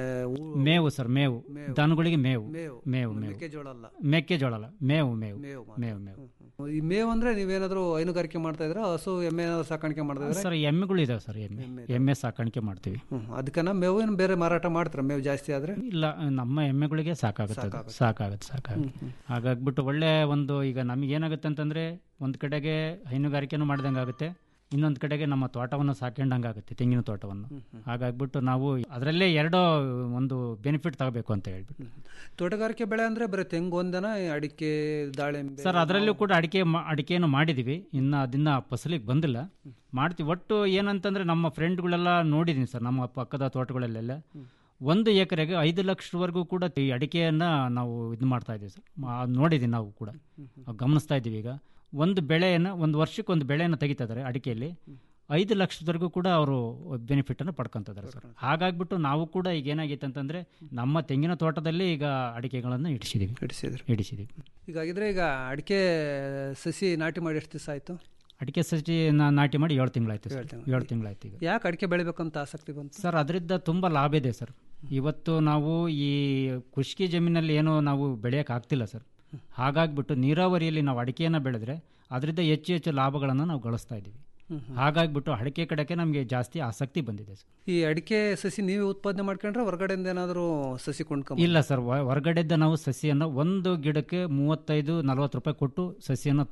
ಮೇವು ಸರ್ ಮೇವು ಮೇವು. ದನಗಳಿಗೆ ಮೇವು ಮೇವು. ಮೇವು ಮೇವು ಮೆಕ್ಕೆಜೋಳ ಅಲ್ಲ. ಮೆಕ್ಕೆಜೋಳ ಅಲ್ಲ ಮೇವು ಮೇವು ಮೇವು ಮೇವು ಮೇವು ಈ ಮೇವು ಅಂದ್ರೆ ನೀವೇನಾದ್ರೂ ಹೈನುಗಾರಿಕೆ ಮಾಡ್ತಾ ಇದ್ರ ಹಸು ಎಮ್ಮೆ ಏನಾದ್ರು ಸಾಕಾಣಿಕೆ ಮಾಡ್ತಾ ಇದ್ರ ಸರ್ ಎಮ್ಮೆಗಳು ಇದಾವೆ ಸರ್ ಎಮ್ಮೆ ಎಮ್ಮೆ ಸಾಕಾಣಿಕೆ ಮಾಡ್ತೀವಿ ಅದಕ್ಕನ ಮೇವು ಏನು ಬೇರೆ ಮಾರಾಟ ಮಾಡ್ತಾರ ಮೇವು ಜಾಸ್ತಿ ಆದ್ರೆ ಇಲ್ಲ ನಮ್ಮ ಎಮ್ಮೆಗಳಿಗೆ ಸಾಕಾಗುತ್ತೆ ಅದು. ಸಾಕಾಗುತ್ತೆ ಸಾಕಾಗುತ್ತೆ ಹಾಗಾಗ್ಬಿಟ್ಟು ಒಳ್ಳೆ ಒಂದು ಈಗ ನಮಗೆ ಏನಾಗುತ್ತೆ ಅಂತಂದ್ರೆ ಒಂದು ಕಡೆಗೆ ಹೈನುಗಾರಿಕೆನೂ ಮಾಡ್ದಂಗೆ ಆಗುತ್ತೆ ಇನ್ನೊಂದು ಕಡೆಗೆ ನಮ್ಮ ತೋಟವನ್ನು ಸಾಕೊಂಡಂಗೆ ಆಗುತ್ತೆ ತೆಂಗಿನ ತೋಟವನ್ನು ಹಾಗಾಗ್ಬಿಟ್ಟು ನಾವು ಅದರಲ್ಲೇ ಎರಡೋ ಒಂದು ಬೆನಿಫಿಟ್ ತಗೋಬೇಕು ಅಂತ ಹೇಳ್ಬಿಟ್ಟು ತೋಟಗಾರಿಕೆ ಬೆಳೆ ಅಂದ್ರೆ ಬರೀ ತೆಂಗು ಒಂದನ ಅಡಿಕೆ ದಾಳಿಂಬೆ ಸರ್ ಅದರಲ್ಲೂ ಕೂಡ ಅಡಿಕೆ ಮಾ- ಅಡಿಕೆಯನ್ನು ಮಾಡಿದ್ದೀವಿ ಇನ್ನು ಅದನ್ನ ಫಸಲಿಗೆ ಬಂದಿಲ್ಲ ಮಾಡ್ತೀವಿ ಒಟ್ಟು ಏನಂತಂದ್ರೆ ನಮ್ಮ ಫ್ರೆಂಡ್ಗಳೆಲ್ಲ ನೋಡಿದ್ದೀನಿ ಸರ್ ನಮ್ಮ ಪಕ್ಕದ ತೋಟಗಳಲ್ಲೆಲ್ಲ ಒಂದು ಎಕರೆಗೆ ಐದು ಲಕ್ಷದವರೆಗೂ ಕೂಡ ಈ ಅಡಿಕೆಯನ್ನು ನಾವು ಇದು ಮಾಡ್ತಾ ಇದ್ದೀವಿ ಸರ್ ಮಾ- ನೋಡಿದ್ದೀವಿ ನಾವು ಕೂಡ ಗಮನಿಸ್ತಾ ಇದ್ದೀವಿ ಈಗ ಒಂದು ಬೆಳೆಯನ್ನು ಒಂದು ವರ್ಷಕ್ಕೆ ಒಂದು ಬೆಳೆಯನ್ನು ತೆಗಿತಾ ಇದ್ದಾರೆ ಅಡಿಕೆಯಲ್ಲಿ ಐದು ಲಕ್ಷದವರೆಗೂ ಕೂಡ ಅವರು ಬೆನಿಫಿಟನ್ನು ಪಡ್ಕೊತಿದ್ದಾರೆ ಸರ್ ಹಾಗಾಗ್ಬಿಟ್ಟು ನಾವು ಕೂಡ ಈಗ ಏನಾಗೈತೆ ಅಂತಂದರೆ ನಮ್ಮ ತೆಂಗಿನ ತೋಟದಲ್ಲಿ ಈಗ ಅಡಿಕೆಗಳನ್ನು ಇಡಿಸಿದ್ದೀವಿ ಇಡಿಸಿದ್ರಿ ಇಡಿಸಿದ್ದೀವಿ ಹೀಗಾಗಿದ್ರೆ ಈಗ ಅಡಿಕೆ ಸಸಿ ನಾಟಿ ಮಾಡಿ ಎಷ್ಟು ದಿವಸ ಆಯ್ತು ಅಡಿಕೆ ಸಸಿ ನಾ- ನಾಟಿ ಮಾಡಿ ಏಳು ತಿಂಗಳಾಯ್ತು ಸರ್ ತಿಂಗ್ಳು. ಏಳು ತಿಂಗಳಾಯ್ತು ಈಗ ಯಾಕೆ ಅಡಿಕೆ ಬೆಳಿಬೇಕಂತ ಆಸಕ್ತಿ ಬಂತು ಸರ್ ಅದರಿಂದ ತುಂಬ ಲಾಭ ಇದೆ ಸರ್ ಇವತ್ತು ನಾವು ಈ ಖುಷ್ಕಿ ಜಮೀನಲ್ಲಿ ಏನೋ ನಾವು ಬೆಳೆಯೋಕೆ ಆಗ್ತಿಲ್ಲ ಸರ್ ಹಾಗಾಗ್ಬಿಟ್ಟು ನೀರಾವರಿಯಲ್ಲಿ ನಾವು ಅಡಿಕೆಯನ್ನು ಬೆಳೆದ್ರೆ ಅದರಿಂದ ಹೆಚ್ಚು ಹೆಚ್ಚು ಲಾಭಗಳನ್ನು ನಾವು ಗಳಿಸ್ತಾ ಇದ್ದೀವಿ ಹಾಗಾಗ್ಬಿಟ್ಟು ಅಡಿಕೆ ಕಡೆಗೆ ನಮಗೆ ಜಾಸ್ತಿ ಆಸಕ್ತಿ ಬಂದಿದೆ ಸರ್ ಈ ಅಡಿಕೆ ಸಸಿ ನೀವೇ ಉತ್ಪಾದನೆ ಮಾಡ್ಕೊಂಡ್ರೆ ಹೊರಗಡೆಯಿಂದ ಏನಾದರೂ ಸಸಿ ಕೊಂಡ್ಕೊಂಬ ಇಲ್ಲ ಸರ್ ಹೊರಗಡೆಯಿಂದ ನಾವು ಸಸಿಯನ್ನು ಒಂದು ಗಿಡಕ್ಕೆ ಮೂವತ್ತೈದು ನಲವತ್ತು ರೂಪಾಯಿ ಕೊಟ್ಟು ಸಸಿಯನ್ನು ತಂದು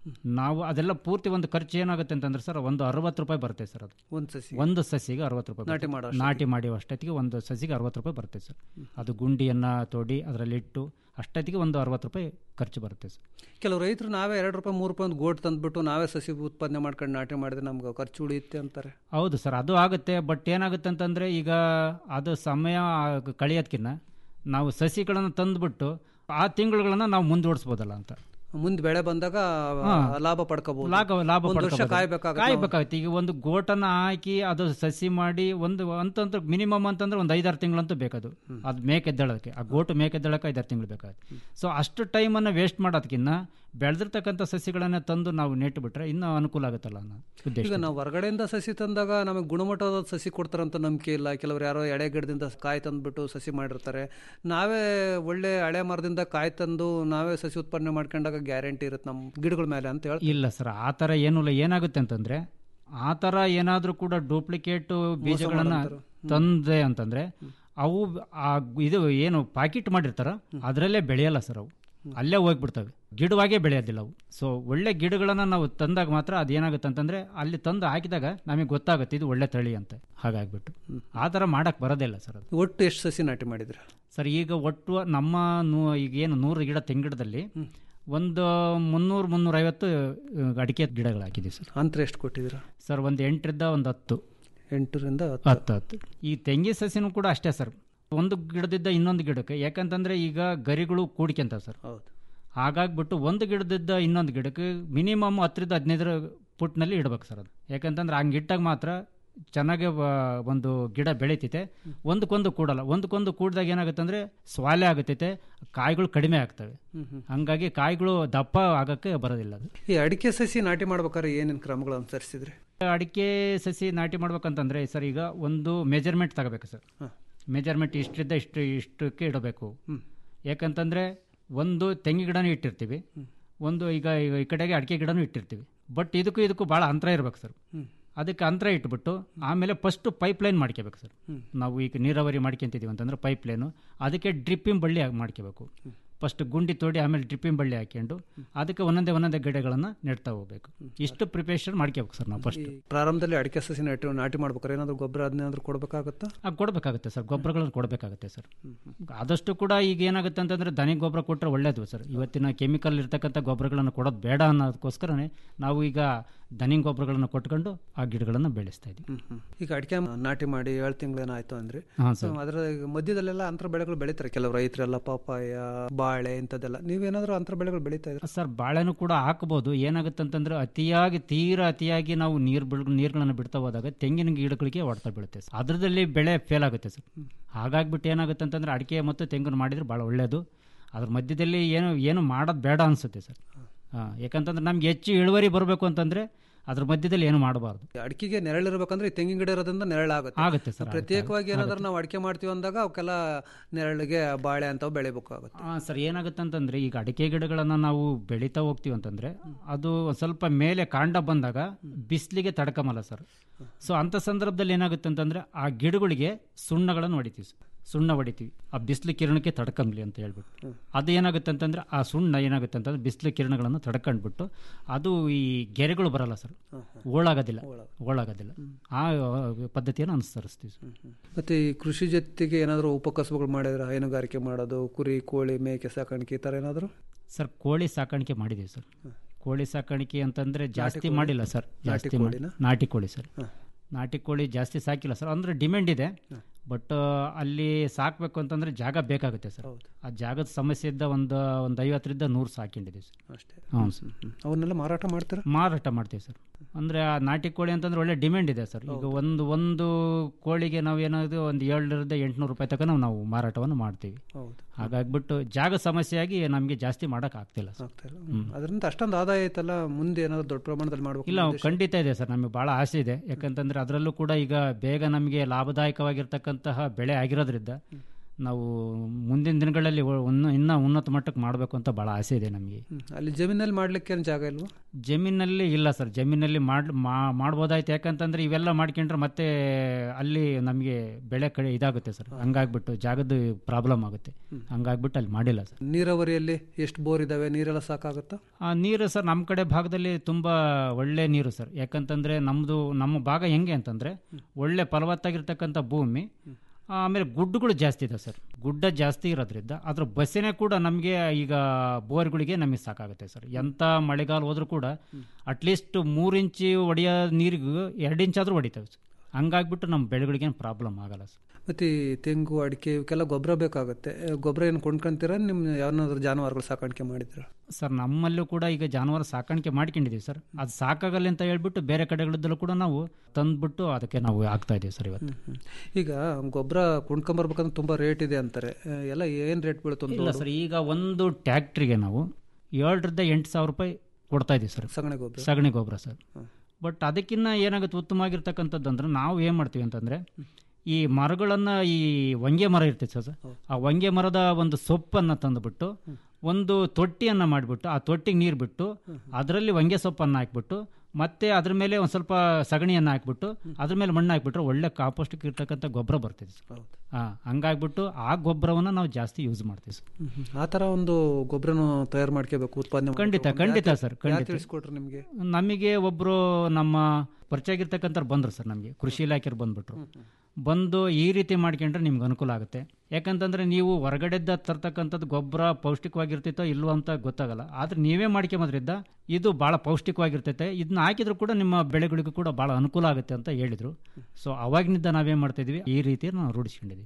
ನಾವು ಅದೆಲ್ಲ ಪೂರ್ತಿ ಒಂದು ಖರ್ಚು ಏನಾಗುತ್ತೆ ಅಂತಂದ್ರೆ ಸರ್ ಒಂದು ಅರವತ್ತು ರೂಪಾಯಿ ಬರುತ್ತೆ ಸರ್ ಅದು ಒಂದು ಸಸಿ ಒಂದು ಸಸಿಗೆ ಅರವತ್ತು ರೂಪಾಯಿ ನಾಟಿ ಬರುತ್ತೆ. ಮಾಡೋ ನಾಟಿ ಮಾಡುವ ಅಷ್ಟೊತ್ತಿಗೆ ಒಂದು ಸಸಿಗೆ ಅರವತ್ತು ರೂಪಾಯಿ ಬರುತ್ತೆ ಸರ್ ಅದು ಗುಂಡಿಯನ್ನು ತೋಡಿ ಅದರಲ್ಲಿ ಇಟ್ಟು ಅಷ್ಟೊತ್ತಿಗೆ ಒಂದು ಅರವತ್ತು ರೂಪಾಯಿ ಖರ್ಚು ಬರುತ್ತೆ ಸರ್ ಕೆಲವು ರೈತರು ನಾವೇ ಎರಡು ರೂಪಾಯಿ ಮೂರು ರೂಪಾಯಿ ಒಂದು ಗೋಟ್ ತಂದ್ಬಿಟ್ಟು ನಾವೇ ಸಸಿ ಉತ್ಪಾದನೆ ಮಾಡ್ಕೊಂಡು ನಾಟಿ ಮಾಡಿದ್ರೆ ನಮ್ಗೆ ಖರ್ಚು ಉಳಿಯುತ್ತೆ ಅಂತಾರೆ ಹೌದು ಸರ್ ಅದು ಆಗುತ್ತೆ ಬಟ್ ಏನಾಗುತ್ತೆ ಅಂತಂದರೆ ಈಗ ಅದು ಸಮಯ ಕಳಿಯೋದ್ಕಿನ್ನ ನಾವು ಸಸಿಗಳನ್ನು ತಂದುಬಿಟ್ಟು ಆ ತಿಂಗಳುಗಳನ್ನು ನಾವು ಮುಂದೂಡಿಸ್ಬೋದಲ್ಲ ಅಂತ ಮುಂದೆ ಬೆಳೆ ಬಂದಾಗ ಹಾ. ಲಾಭ ಪಡ್ಕೋಬಹುದು ಲಾಭ ಲಾಭ ಒಂದು ವರ್ಷ ಪಡ್ಕೊಬೋದು. ಕಾಯ್ಬೇಕಾಗುತ್ತೆ ನಾವು. ಕಾಯ್ಬೇಕಾಗುತ್ತೆ ಈಗ ಒಂದು ಗೋಟನ್ನ ಹಾಕಿ ಅದು ಸಸಿ ಮಾಡಿ ಒಂದು ಅಂತಂದ್ರೆ ಮಿನಿಮಮ್ ಅಂತಂದ್ರೆ ಒಂದು ಐದಾರು ತಿಂಗಳಂತೂ ಬೇಕದು ಅದು ಮೇಕೆದ್ದಳಕ್ಕೆ ಆ ಗೋಟು ಮೇಕೆದ್ದಳಕ್ಕೆ ಐದಾರು ತಿಂಗಳು ಬೇಕಾಗುತ್ತೆ ಸೊ ಅಷ್ಟು ಟೈಮನ್ನು ವೇಸ್ಟ್ ಮಾಡೋದಕ್ಕಿಂತ ಬೆಳೆದಿರ್ತಕ್ಕಂಥ ಸಸಿಗಳನ್ನ ತಂದು ನಾವು ನೆಟ್ಟು ಬಿಟ್ರೆ ಇನ್ನೂ ಅನುಕೂಲ ಆಗುತ್ತಲ್ಲ ಅನ್ನೋ ಉದ್ದೇಶ ಈಗ ನಾವು ಹೊರಗಡೆಯಿಂದ ಸಸಿ ತಂದಾಗ ನಮಗೆ ಗುಣಮಟ್ಟದ ಸಸಿ ಕೊಡ್ತಾರಂತ ನಂಬಿಕೆ ಇಲ್ಲ ಕೆಲವರು ಯಾರೋ ಎಳೆ ಗಿಡದಿಂದ ಕಾಯಿ ತಂದ್ಬಿಟ್ಟು ಸಸಿ ಮಾಡಿರ್ತಾರೆ ನಾವೇ ಒಳ್ಳೆ ಹಳೆ ಮರದಿಂದ ಕಾಯಿ ತಂದು ನಾವೇ ಸಸಿ ಉತ್ಪಾದನೆ ಮಾಡ್ಕೊಂಡಾಗ ಗ್ಯಾರಂಟಿ ಇರುತ್ತೆ ನಮ್ಮ ಗಿಡಗಳ ಮೇಲೆ ಅಂತ ಹೇಳಿ ಇಲ್ಲ ಸರ್ ಆ ಥರ ಏನೂ ಇಲ್ಲ ಏನಾಗುತ್ತೆ ಅಂತಂದ್ರೆ ಆ ಥರ ಏನಾದರೂ ಕೂಡ ಡೂಪ್ಲಿಕೇಟ್ ಬೀಜಗಳನ್ನ ಮಾಡೋಂಥವ್ರು. ಹ್ಮ್. ತಂದೆ ಅಂತಂದ್ರೆ ಅವು ಆ ಇದು ಏನು ಪ್ಯಾಕೆಟ್ ಮಾಡಿರ್ತಾರ ಅದರಲ್ಲೇ ಬೆಳೆಯಲ್ಲ ಸರ್ ಅವು ಅಲ್ಲೇ ಹೋಗ್ಬಿಡ್ತವೆ ಗಿಡವಾಗೇ ಬೆಳೆಯೋದಿಲ್ಲ ಅವು ಸೊ ಒಳ್ಳೆ ಗಿಡಗಳನ್ನು ನಾವು ತಂದಾಗ ಮಾತ್ರ ಅದೇನಾಗುತ್ತೆ ಅಂತಂದ್ರೆ ಅಲ್ಲಿ ತಂದು ಹಾಕಿದಾಗ ನಮಗೆ ಗೊತ್ತಾಗುತ್ತೆ ಇದು ಒಳ್ಳೆ ತಳಿ ಅಂತ ಹಾಗಾಗ್ಬಿಟ್ಟು ಆ ಥರ ಮಾಡಕ್ಕೆ ಬರೋದಿಲ್ಲ ಸರ್ ಅದು ಒಟ್ಟು ಎಷ್ಟು ಸಸಿ ನಾಟಿ ಮಾಡಿದ್ರೆ ಸರ್ ಈಗ ಒಟ್ಟು ನಮ್ಮ ನೂ ಈಗ ಏನು ನೂರು ಗಿಡ ತೆಂಗಿಡದಲ್ಲಿ ಒಂದು ಮುನ್ನೂರು ಮುನ್ನೂರೈವತ್ತು ಅಡಿಕೆ ಗಿಡಗಳು ಹಾಕಿದ್ದೀವಿ ಸರ್ ಅಂತರ ಎಷ್ಟು ಕೊಟ್ಟಿದ್ದೀರಾ ಸರ್ ಒಂದು ಎಂಟರಿಂದ ಒಂದು ಹತ್ತು ಎಂಟರಿಂದ ಹತ್ತು ಹತ್ತು ಈ ತೆಂಗಿ ಸಸಿನೂ ಕೂಡ ಅಷ್ಟೇ ಸರ್ ಒಂದು ಗಿಡದಿಂದ ಇನ್ನೊಂದು ಗಿಡಕ್ಕೆ ಯಾಕಂತಂದ್ರೆ ಈಗ ಗರಿಗಳು ಕೂಡ್ಕೊಂತ ಸರ್ ಹೌದು ಹಾಗಾಗ್ಬಿಟ್ಟು ಒಂದು ಗಿಡದಿಂದ ಇನ್ನೊಂದು ಗಿಡಕ್ಕೆ ಮಿನಿಮಮ್ ಹತ್ತರಿಂದ ಹದಿನೈದರ ಫುಟ್ನಲ್ಲಿ ಇಡ್ಬೇಕು ಸರ್ ಅದು ಯಾಕಂತಂದ್ರೆ ಹಂಗೆ ಇಟ್ಟಾಗ ಮಾತ್ರ ಚೆನ್ನಾಗಿ ವ- ಒಂದು ಗಿಡ ಬೆಳೀತೈತೆ ಒಂದಕ್ಕೊಂದು ಕೂಡಲ್ಲ ಒಂದಕ್ಕೊಂದು ಕೂಡಿದಾಗ ಏನಾಗುತ್ತೆ ಅಂದರೆ ಸ್ವಾಲೆ ಆಗುತ್ತೈತೆ ಕಾಯಿಗಳು ಕಡಿಮೆ ಆಗ್ತವೆ ಹ್ಮ್ ಹ್ಮ್. ಹಂಗಾಗಿ ಕಾಯಿಗಳು ದಪ್ಪ ಆಗೋಕ್ಕೆ ಬರೋದಿಲ್ಲ ಅದು ಈ ಅಡಿಕೆ ಸಸಿ ನಾಟಿ ಮಾಡ್ಬೇಕಾದ್ರೆ ಏನೇನು ಕ್ರಮಗಳು ಅನುಸರಿಸಿದ್ರಿ ಅಡಿಕೆ ಸಸಿ ನಾಟಿ ಮಾಡ್ಬೇಕಂತಂದ್ರೆ ಸರ್ ಈಗ ಒಂದು ಮೆಜರ್ಮೆಂಟ್ ತಗೋಬೇಕು ಸರ್ ಹ. ಮೆಜರ್ಮೆಂಟ್ ಇಷ್ಟಿದ್ದ ಇಷ್ಟು ಇಷ್ಟಕ್ಕೆ ಇಡಬೇಕು ಹ್ಮ್. ಯಾಕಂತಂದ್ರೆ ಒಂದು ತೆಂಗಿ ಗಿಡನೂ ಇಟ್ಟಿರ್ತೀವಿ ಒಂದು ಈಗ ಈಗ ಈ ಕಡೆಗೆ ಅಡಿಕೆ ಗಿಡನೂ ಇಟ್ಟಿರ್ತೀವಿ ಬಟ್ ಇದಕ್ಕೂ ಇದಕ್ಕೂ ಭಾಳ ಅಂತರ ಇರ್ಬೇಕು ಸರ್ ಹ್ಮ್. ಅದಕ್ಕೆ ಅಂತರ ಇಟ್ಬಿಟ್ಟು ಆಮೇಲೆ ಫಸ್ಟ್ ಪೈಪ್ ಲೈನ್ ಮಾಡ್ಕೋಬೇಕು ಸರ್ ಹ್ಮ್. ನಾವು ಈಗ ನೀರಾವರಿ ಮಾಡ್ಕೊಂತಿದ್ದೀವಿ ಅಂತಂದ್ರೆ ಪೈಪ್ ಲೈನು ಅದಕ್ಕೆ ಡ್ರಿಪ್ಪಿಂಗ್ ಬಳ್ಳಿ ಆಗಿ ಮಾಡ್ಕೋಬೇಕು ಫಸ್ಟ್ ಗುಂಡಿ ತೋಡಿ ಆಮೇಲೆ ಡ್ರಿಪ್ಪಿಂಗ್ ಬಳ್ಳಿ ಹಾಕ್ಕೊಂಡು ಅದಕ್ಕೆ ಒಂದೊಂದೇ ಒಂದೊಂದೇ ಗಿಡಗಳನ್ನು ನೆಡ್ತಾ ಹೋಗ್ಬೇಕು ಇಷ್ಟು ಪ್ರಿಪರೇಷನ್ ಮಾಡ್ಕೋಬೇಕು ಸರ್ ನಾವು ಫಸ್ಟ್ ಪ್ರಾರಂಭದಲ್ಲಿ ಅಡಿಕೆ ಸಸಿ ನಾಟಿ ನಾಟಿ ಮಾಡ್ಬೇಕಾದ್ರೆ ಏನಾದ್ರು ಗೊಬ್ಬರ ಅದನ್ನೇನಾದ್ರು ಕೊಡ್ಬೇಕಾಗತ್ತಾ ಆ, ಕೊಡಬೇಕಾಗುತ್ತೆ ಸರ್ ಗೊಬ್ಬರಗಳನ್ನು ಕೊಡಬೇಕಾಗುತ್ತೆ ಸರ್ ಆದಷ್ಟು ಕೂಡ ಈಗ ಏನಾಗುತ್ತೆ ಅಂತಂದರೆ ದನಿ ಗೊಬ್ಬರ ಕೊಟ್ಟರೆ ಒಳ್ಳೇದು ಸರ್ ಇವತ್ತಿನ ಕೆಮಿಕಲ್ ಇರ್ತಕ್ಕಂಥ ಗೊಬ್ಬರಗಳನ್ನು ಕೊಡೋದು ಬೇಡ ಅನ್ನೋದಕ್ಕೋಸ್ಕರನೇ ನಾವು ಈಗ ದನಿ ಗೊಬ್ಬರಗಳನ್ನು ಕೊಟ್ಕೊಂಡು ಆ ಗಿಡಗಳನ್ನು ಬೆಳೆಸ್ತಾ ಇದ್ದೀವಿ ಈಗ ಅಡಿಕೆ ನಾಟಿ ಮಾಡಿ ಏಳು ತಿಂಗಳೇನಾಯ್ತು ಅಂದ್ರೆ ಹಾಂ ಸರ್. ಅದರ ಮಧ್ಯದಲ್ಲೆಲ್ಲ ಅಂತರ ಬೆಳೆಗಳು ಬೆಳೀತಾರೆ ಕೆಲವು ರೈತರೆಲ್ಲ ಪಪ್ಪಾಯ ಬಾಳೆ ಇಂಥದ್ದೆಲ್ಲ ನೀವೇನಾದ್ರೂ ಅಂತರ ಬೆಳೆಗಳು ಬೆಳೀತಾ ಇದ್ರೆ ಸರ್ ಬಾಳೆನೂ ಕೂಡ ಹಾಕ್ಬೋದು ಏನಾಗುತ್ತೆ ಅಂತಂದ್ರೆ ಅತಿಯಾಗಿ ತೀರಾ ಅತಿಯಾಗಿ ನಾವು ನೀರು ಬಿಡ್ ನೀರುಗಳನ್ನು ಬಿಡ್ತಾ ಹೋದಾಗ ತೆಂಗಿನ ಗಿಡಗಳಿಗೆ ಹೊಡ್ತಾ ಬೀಳುತ್ತೆ ಸರ್ ಅದರದಲ್ಲಿ ಬೆಳೆ ಫೇಲ್ ಆಗುತ್ತೆ ಸರ್ ಹಾಗಾಗ್ಬಿಟ್ಟು ಏನಾಗುತ್ತೆ ಅಂತಂದ್ರೆ ಅಡಿಕೆ ಮತ್ತು ತೆಂಗನ್ನು ಮಾಡಿದ್ರೆ ಭಾಳ ಒಳ್ಳೆಯದು ಅದ್ರ ಮಧ್ಯದಲ್ಲಿ ಏನು ಏನು ಮಾಡೋದು ಬೇಡ ಅನಿಸುತ್ತೆ ಸರ್ ಹಾಂ ಯಾಕಂತಂದ್ರೆ ನಮ್ಗೆ ಹೆಚ್ಚು ಇಳುವರಿ ಬರಬೇಕು ಅಂತಂದರೆ ಅದ್ರ ಮಧ್ಯದಲ್ಲಿ ಏನು ಮಾಡಬಾರ್ದು ಅಡಿಕೆಗೆ ನೆರಳಿರ್ಬೇಕಂದ್ರೆ ಈ ತೆಂಗಿನ ಗಿಡ ಇರೋದ್ರಿಂದ ನೆರಳಾಗುತ್ತೆ ಆಗುತ್ತೆ ಸರ್, ಆಗುತ್ತೆ, ಪ್ರತ್ಯೇಕವಾಗಿ ಆಗುತ್ತೆ. ಏನಾದ್ರೂ ನಾವು ಅಡಿಕೆ ಮಾಡ್ತೀವಿ ಅಂದಾಗ ಅವಕ್ಕೆಲ್ಲ ನೆರಳಿಗೆ ಬಾಳೆ ಅಂತವು ಬೆಳಿಬೇಕಾಗುತ್ತೆ ಹಾಂ ಸರ್ ಏನಾಗುತ್ತೆ ಅಂತಂದರೆ ಈಗ ಅಡಿಕೆ ಗಿಡಗಳನ್ನು ನಾವು ಬೆಳೀತಾ ಹೋಗ್ತೀವಿ ಅಂತಂದರೆ ಅದು ಒಂದ್ ಸ್ವಲ್ಪ ಮೇಲೆ ಕಾಂಡ ಬಂದಾಗ ಬಿಸಿಲಿಗೆ ತಡ್ಕಮಲ್ಲ ಸರ್ ಸೊ ಅಂಥ ಸಂದರ್ಭದಲ್ಲಿ ಏನಾಗುತ್ತೆ ಅಂತಂದರೆ ಆ ಗಿಡಗಳಿಗೆ ಸುಣ್ಣಗಳನ್ನು ಹೊಡಿತೀವಿ ಸರ್ ಸುಣ್ಣ ಹೊಡಿತೀವಿ ಆ ಬಿಸಿಲು ಕಿರಣಕ್ಕೆ ತಡ್ಕಂಬ್ಲಿ ಅಂತ ಹೇಳ್ಬಿಟ್ಟು ಅದು ಏನಾಗುತ್ತೆ ಅಂತಂದ್ರೆ ಆ ಸುಣ್ಣ ಏನಾಗುತ್ತೆ ಅಂತಂದ್ರೆ ಬಿಸಿಲು ಕಿರಣಗಳನ್ನು ತಡ್ಕೊಂಡ್ಬಿಟ್ಟು ಅದು ಈ ಗೆರೆಗಳು ಬರಲ್ಲ ಸರ್ ಓಳಾಗೋದಿಲ್ಲ ಓಳಾಗೋದಿಲ್ಲ ಆ ಪದ್ಧತಿಯನ್ನು ಅನುಸರಿಸ್ತೀವಿ ಸರ್ ಮತ್ತೆ ಈ ಕೃಷಿ ಜೊತೆಗೆ ಏನಾದರೂ ಉಪಕಸಬುಗಳು ಮಾಡಿದ್ರೆ ಹೈನುಗಾರಿಕೆ ಮಾಡೋದು ಕುರಿ ಕೋಳಿ ಮೇಕೆ ಸಾಕಾಣಿಕೆ ಈ ಥರ ಏನಾದರೂ ಸರ್ ಕೋಳಿ ಸಾಕಾಣಿಕೆ ಮಾಡಿದ್ದೀವಿ ಸರ್ ಕೋಳಿ ಸಾಕಾಣಿಕೆ ಅಂತಂದ್ರೆ ಜಾಸ್ತಿ ಕೋಳಿ? ಮಾಡಿಲ್ಲ ಸರ್ ನಾಟಿ ಜಾಸ್ತಿ ಮಾಡಿ ಕೋಳಿನಾ? ನಾಟಿ ಕೋಳಿ ಸರ್ ಹ. ನಾಟಿ ಕೋಳಿ ಜಾಸ್ತಿ ಸಾಕಿಲ್ಲ ಸರ್ ಅಂದ್ರೆ ಡಿಮ್ಯಾಂಡ್ ಇದೆ ಬಟ್ ಅಲ್ಲಿ ಸಾಕಬೇಕು ಅಂತಂದ್ರೆ ಜಾಗ ಬೇಕಾಗುತ್ತೆ ಸರ್ ಆ ಜಾಗದ ಸಮಸ್ಯೆ ಇದ್ದ ಒಂದು ಒಂದು ಐವತ್ತರಿಂದ ನೂರು ಸಾಕೊಂಡಿದ್ದೀವಿ ಸರ್ ಅಷ್ಟೇ ಹ್ಞೂ ಸರ್ ಅವನ್ನೆಲ್ಲ ಮಾರಾಟ ಮಾಡ್ತೀರಾ ಮಾರಾಟ ಮಾಡ್ತೀವಿ ಸರ್ ಅಂದರೆ ಆ ನಾಟಿ ಕೋಳಿ ಅಂತಂದ್ರೆ ಒಳ್ಳೆ ಡಿಮ್ಯಾಂಡ್ ಇದೆ ಸರ್ ಈಗ ಒಂದು ಒಂದು ಕೋಳಿಗೆ ನಾವು ಏನಾದ್ರು ಒಂದು ಏಳರಿಂದ ಎಂಟುನೂರು ರೂಪಾಯಿ ತನಕ ನಾವು ನಾವು ಮಾರಾಟವನ್ನು ಮಾಡ್ತೀವಿ ಹೌದು. ಹಾಗಾಗ್ಬಿಟ್ಟು ಜಾಗ ಸಮಸ್ಯೆಯಾಗಿ ನಮಗೆ ಜಾಸ್ತಿ ಮಾಡೋಕೆ ಆಗ್ತಿಲ್ಲ ಸರ್ ಹ್ಮ್. ಅದರಿಂದ ಅಷ್ಟೊಂದು ಆದಾಯ ಐತಲ್ಲ ಮುಂದೆ ಏನಾದ್ರು ದೊಡ್ಡ ಪ್ರಮಾಣದಲ್ಲಿ ಮಾಡಬೇಕು ಇಲ್ಲ ಖಂಡಿತ ಇದೆ ಸರ್ ನಮಗೆ ಭಾಳ ಆಸೆ ಇದೆ ಯಾಕಂತಂದ್ರೆ ಅದರಲ್ಲೂ ಕೂಡ ಈಗ ಬೇಗ ನಮಗೆ ಲಾಭದಾಯಕವಾಗಿರ್ತಕ್ಕಂತಹ ಬೆಳೆ ಆಗಿರೋದ್ರಿಂದ ನಾವು ಮುಂದಿನ ದಿನಗಳಲ್ಲಿ ಒ- ಉನ್ನ ಇನ್ನೂ ಉನ್ನತ ಮಟ್ಟಕ್ಕೆ ಮಾಡಬೇಕು ಅಂತ ಭಾಳ ಆಸೆ ಇದೆ ನಮಗೆ ಹ್ಮ್. ಅಲ್ಲಿ ಜಮೀನಲ್ಲಿ ಮಾಡ್ಲಿಕ್ಕೆ ಏನು ಜಾಗ ಇಲ್ವಾ ಜಮೀನಲ್ಲಿ ಇಲ್ಲ ಸರ್ ಜಮೀನಲ್ಲಿ ಮಾಡ್ ಮಾ- ಮಾಡ್ಬೋದಾಯ್ತು ಯಾಕಂತಂದ್ರೆ ಇವೆಲ್ಲ ಮಾಡ್ಕೊಂಡ್ರೆ ಮತ್ತೆ ಅಲ್ಲಿ ನಮಗೆ ಬೆಳೆ ಕಡೆ ಇದಾಗುತ್ತೆ ಸರ್ ಹಂಗಾಗ್ಬಿಟ್ಟು ಜಾಗದ ಪ್ರಾಬ್ಲಮ್ ಆಗುತ್ತೆ ಹಂಗಾಗ್ಬಿಟ್ಟು ಅಲ್ಲಿ ಮಾಡಿಲ್ಲ ಸರ್ ನೀರಾವರಿಯಲ್ಲಿ ಎಷ್ಟು ಬೋರ್ ಇದಾವೆ ನೀರೆಲ್ಲ ಸಾಕಾಗುತ್ತಾ ಆ ನೀರು ಸರ್ ನಮ್ಮ ಕಡೆ ಭಾಗದಲ್ಲಿ ತುಂಬ ಒಳ್ಳೆ ನೀರು ಸರ್ ಯಾಕಂತಂದರೆ ನಮ್ಮದು ನಮ್ಮ ಭಾಗ ಹೆಂಗೆ ಅಂತಂದರೆ ಒಳ್ಳೆ ಫಲವತ್ತಾಗಿರ್ತಕ್ಕಂಥ ಭೂಮಿ ಆಮೇಲೆ ಗುಡ್ಡಗಳು ಜಾಸ್ತಿ ಇದೆ ಸರ್ ಗುಡ್ಡ ಜಾಸ್ತಿ ಇರೋದ್ರಿಂದ ಅದ್ರ ಬಸ್ಸಿನೇ ಕೂಡ ನಮಗೆ ಈಗ ಬೋರ್ಗಳಿಗೆ ನಮಗೆ ಸಾಕಾಗುತ್ತೆ ಸರ್ ಎಂಥ ಮಳೆಗಾಲ ಹೋದ್ರೂ ಕೂಡ ಅಟ್ಲೀಸ್ಟ್ ಮೂರು ಇಂಚು ಹೊಡೆಯೋ ನೀರಿಗೂ ಎರಡು ಇಂಚಾದರೂ ಹೊಡಿತವೆ ಸರ್ ಹಂಗಾಗ್ಬಿಟ್ಟು ನಮ್ಮ ಬೆಳೆಗಳಿಗೇನು ಪ್ರಾಬ್ಲಮ್ ಆಗಲ್ಲ ಸರ್ ಮತ್ತು ಈ ತೆಂಗು ಅಡಿಕೆ ಇವಕ್ಕೆಲ್ಲ ಗೊಬ್ಬರ ಬೇಕಾಗುತ್ತೆ ಆ, ಗೊಬ್ಬರ ಏನು ಕೊಂಡ್ಕೊಂತೀರಾ ನಿಮ್ಮ ಯಾವನಾದ್ರೂ ಜಾನುವಾರುಗಳು ಸಾಕಾಣಿಕೆ ಮಾಡಿದ್ದೀರಾ ಸರ್ ನಮ್ಮಲ್ಲೂ ಕೂಡ ಈಗ ಜಾನುವಾರು ಸಾಕಾಣಿಕೆ ಮಾಡ್ಕೊಂಡಿದ್ದೀವಿ ಸರ್ ಅದು ಸಾಕಾಗಲ್ಲ ಅಂತ ಹೇಳ್ಬಿಟ್ಟು ಬೇರೆ ಕಡೆಗಳಿದ್ದಲ್ಲೂ ಕೂಡ ನಾವು ತಂದ್ಬಿಟ್ಟು ಅದಕ್ಕೆ ನಾವು ಆಗ್ತಾ ಇದ್ದೀವಿ ಸರ್ ಇವತ್ತು ಈಗ ಗೊಬ್ಬರ ಕೊಂಡ್ಕೊಂಬರ್ಬೇಕಂದ್ರೆ ತುಂಬ ರೇಟ್ ಇದೆ ಅಂತಾರೆ ಆ, ಎಲ್ಲ ಏನು ರೇಟ್ ಬೀಳುತ್ತೆ ಒಂದು ಇಲ್ಲ ಲೋಡು? ಸರ್ ಈಗ ಒಂದು ಟ್ಯಾಕ್ಟ್ರಿಗೆ ನಾವು ಏಳರಿಂದ ಎಂಟು ಸಾವಿರ ರೂಪಾಯಿ ಕೊಡ್ತಾ ಇದ್ದೀವಿ ಸರ್ ಸಗಣಿ ಗೊಬ್ಬರ ಸಗಣಿ ಗೊಬ್ಬರ ಸರ್ ಬಟ್ ಅದಕ್ಕಿಂತ ಏನಾಗುತ್ತೆ ಉತ್ತಮವಾಗಿರ್ತಕ್ಕಂಥದ್ದು ಅಂದ್ರೆ ನಾವು ಏನು ಮಾಡ್ತೀವಿ ಅಂತಂದರೆ ಈ ಮರಗಳನ್ನು ಈ ಹೊಂಗೆ ಮರ ಇರ್ತೈತೆ ಸರ್ ಆ ಹೊಂಗೆ ಮರದ ಒಂದು ಸೊಪ್ಪನ್ನು ತಂದುಬಿಟ್ಟು ಒಂದು ತೊಟ್ಟಿಯನ್ನು ಮಾಡಿಬಿಟ್ಟು ಆ ತೊಟ್ಟಿಗೆ ನೀರು ಬಿಟ್ಟು ಅದರಲ್ಲಿ ಹೊಂಗೆ ಸೊಪ್ಪನ್ನು ಹಾಕ್ಬಿಟ್ಟು ಮತ್ತೆ ಅದ್ರ ಮೇಲೆ ಒಂದು ಸ್ವಲ್ಪ ಸಗಣಿಯನ್ನು ಹಾಕ್ಬಿಟ್ಟು ಅದ್ರ ಮೇಲೆ ಮಣ್ಣು ಹಾಕ್ಬಿಟ್ರೆ ಒಳ್ಳೆ ಕಾಂಪೋಸ್ಟಿಕ್ ಇರ್ತಕ್ಕಂಥ ಗೊಬ್ಬರ ಬರ್ತಿದೆ ಸರ್ ಹಾಂ ಹಂಗಾಗ್ಬಿಟ್ಟು ಆ ಗೊಬ್ಬರವನ್ನು ನಾವು ಜಾಸ್ತಿ ಯೂಸ್ ಮಾಡ್ತೀವಿ ಸರ್ ಹ್ಮ್, ಹ್ಮ್. ಆ ಥರ ಒಂದು ಗೊಬ್ಬರನು ತಯಾರು ಮಾಡ್ಕೋಬೇಕು ಉತ್ಪಾದನೆ ಖಂಡಿತ ಮಾಡ್ಬೇಕು. ಖಂಡಿತ ಯಾರು- ಸರ್ ಯಾರು ಖಂಡಿತ ತಿಳಿಸ್ಕೊಟ್ರು ನಿಮಗೆ ನಮಗೆ ಒಬ್ಬರು ನಮ್ಮ ಪರಿಚಯ ಆಗಿರ್ತಕ್ಕಂಥವ್ರು ಬಂದರು ಸರ್ ನಮಗೆ ಕೃಷಿ ಇಲಾಖೆಯವ್ರು ಬಂದ್ಬಿಟ್ರು ಬಂದು ಈ ರೀತಿ ಮಾಡ್ಕೊಂಡ್ರೆ ನಿಮ್ಗೆ ಅನುಕೂಲ ಆಗುತ್ತೆ ಯಾಕಂತಂದ್ರೆ ನೀವು ಹೊರಗಡೆದ ತರ್ತಕ್ಕಂಥದ್ದು ಗೊಬ್ಬರ ಪೌಷ್ಟಿಕವಾಗಿರ್ತೈತೋ ಇಲ್ವೋ ಅಂತ ಗೊತ್ತಾಗಲ್ಲ ಆದ್ರೆ ನೀವೇ ಮಾಡ್ಕೊಂಬೋದ್ರಿಂದ ಇದು ಭಾಳ ಪೌಷ್ಟಿಕವಾಗಿರ್ತೈತೆ ಇದನ್ನ ಹಾಕಿದ್ರು ಕೂಡ ನಿಮ್ಮ ಬೆಳೆಗಳಿಗೂ ಕೂಡ ಭಾಳ ಅನುಕೂಲ ಆಗುತ್ತೆ ಅಂತ ಹೇಳಿದರು ಸೊ ಅವಾಗಿನಿಂದ ನಾವೇನು ಮಾಡ್ತಾಯಿದ್ವಿ ಈ ರೀತಿ ನಾವು ರೂಢಿಸ್ಕೊಂಡಿದ್ವಿ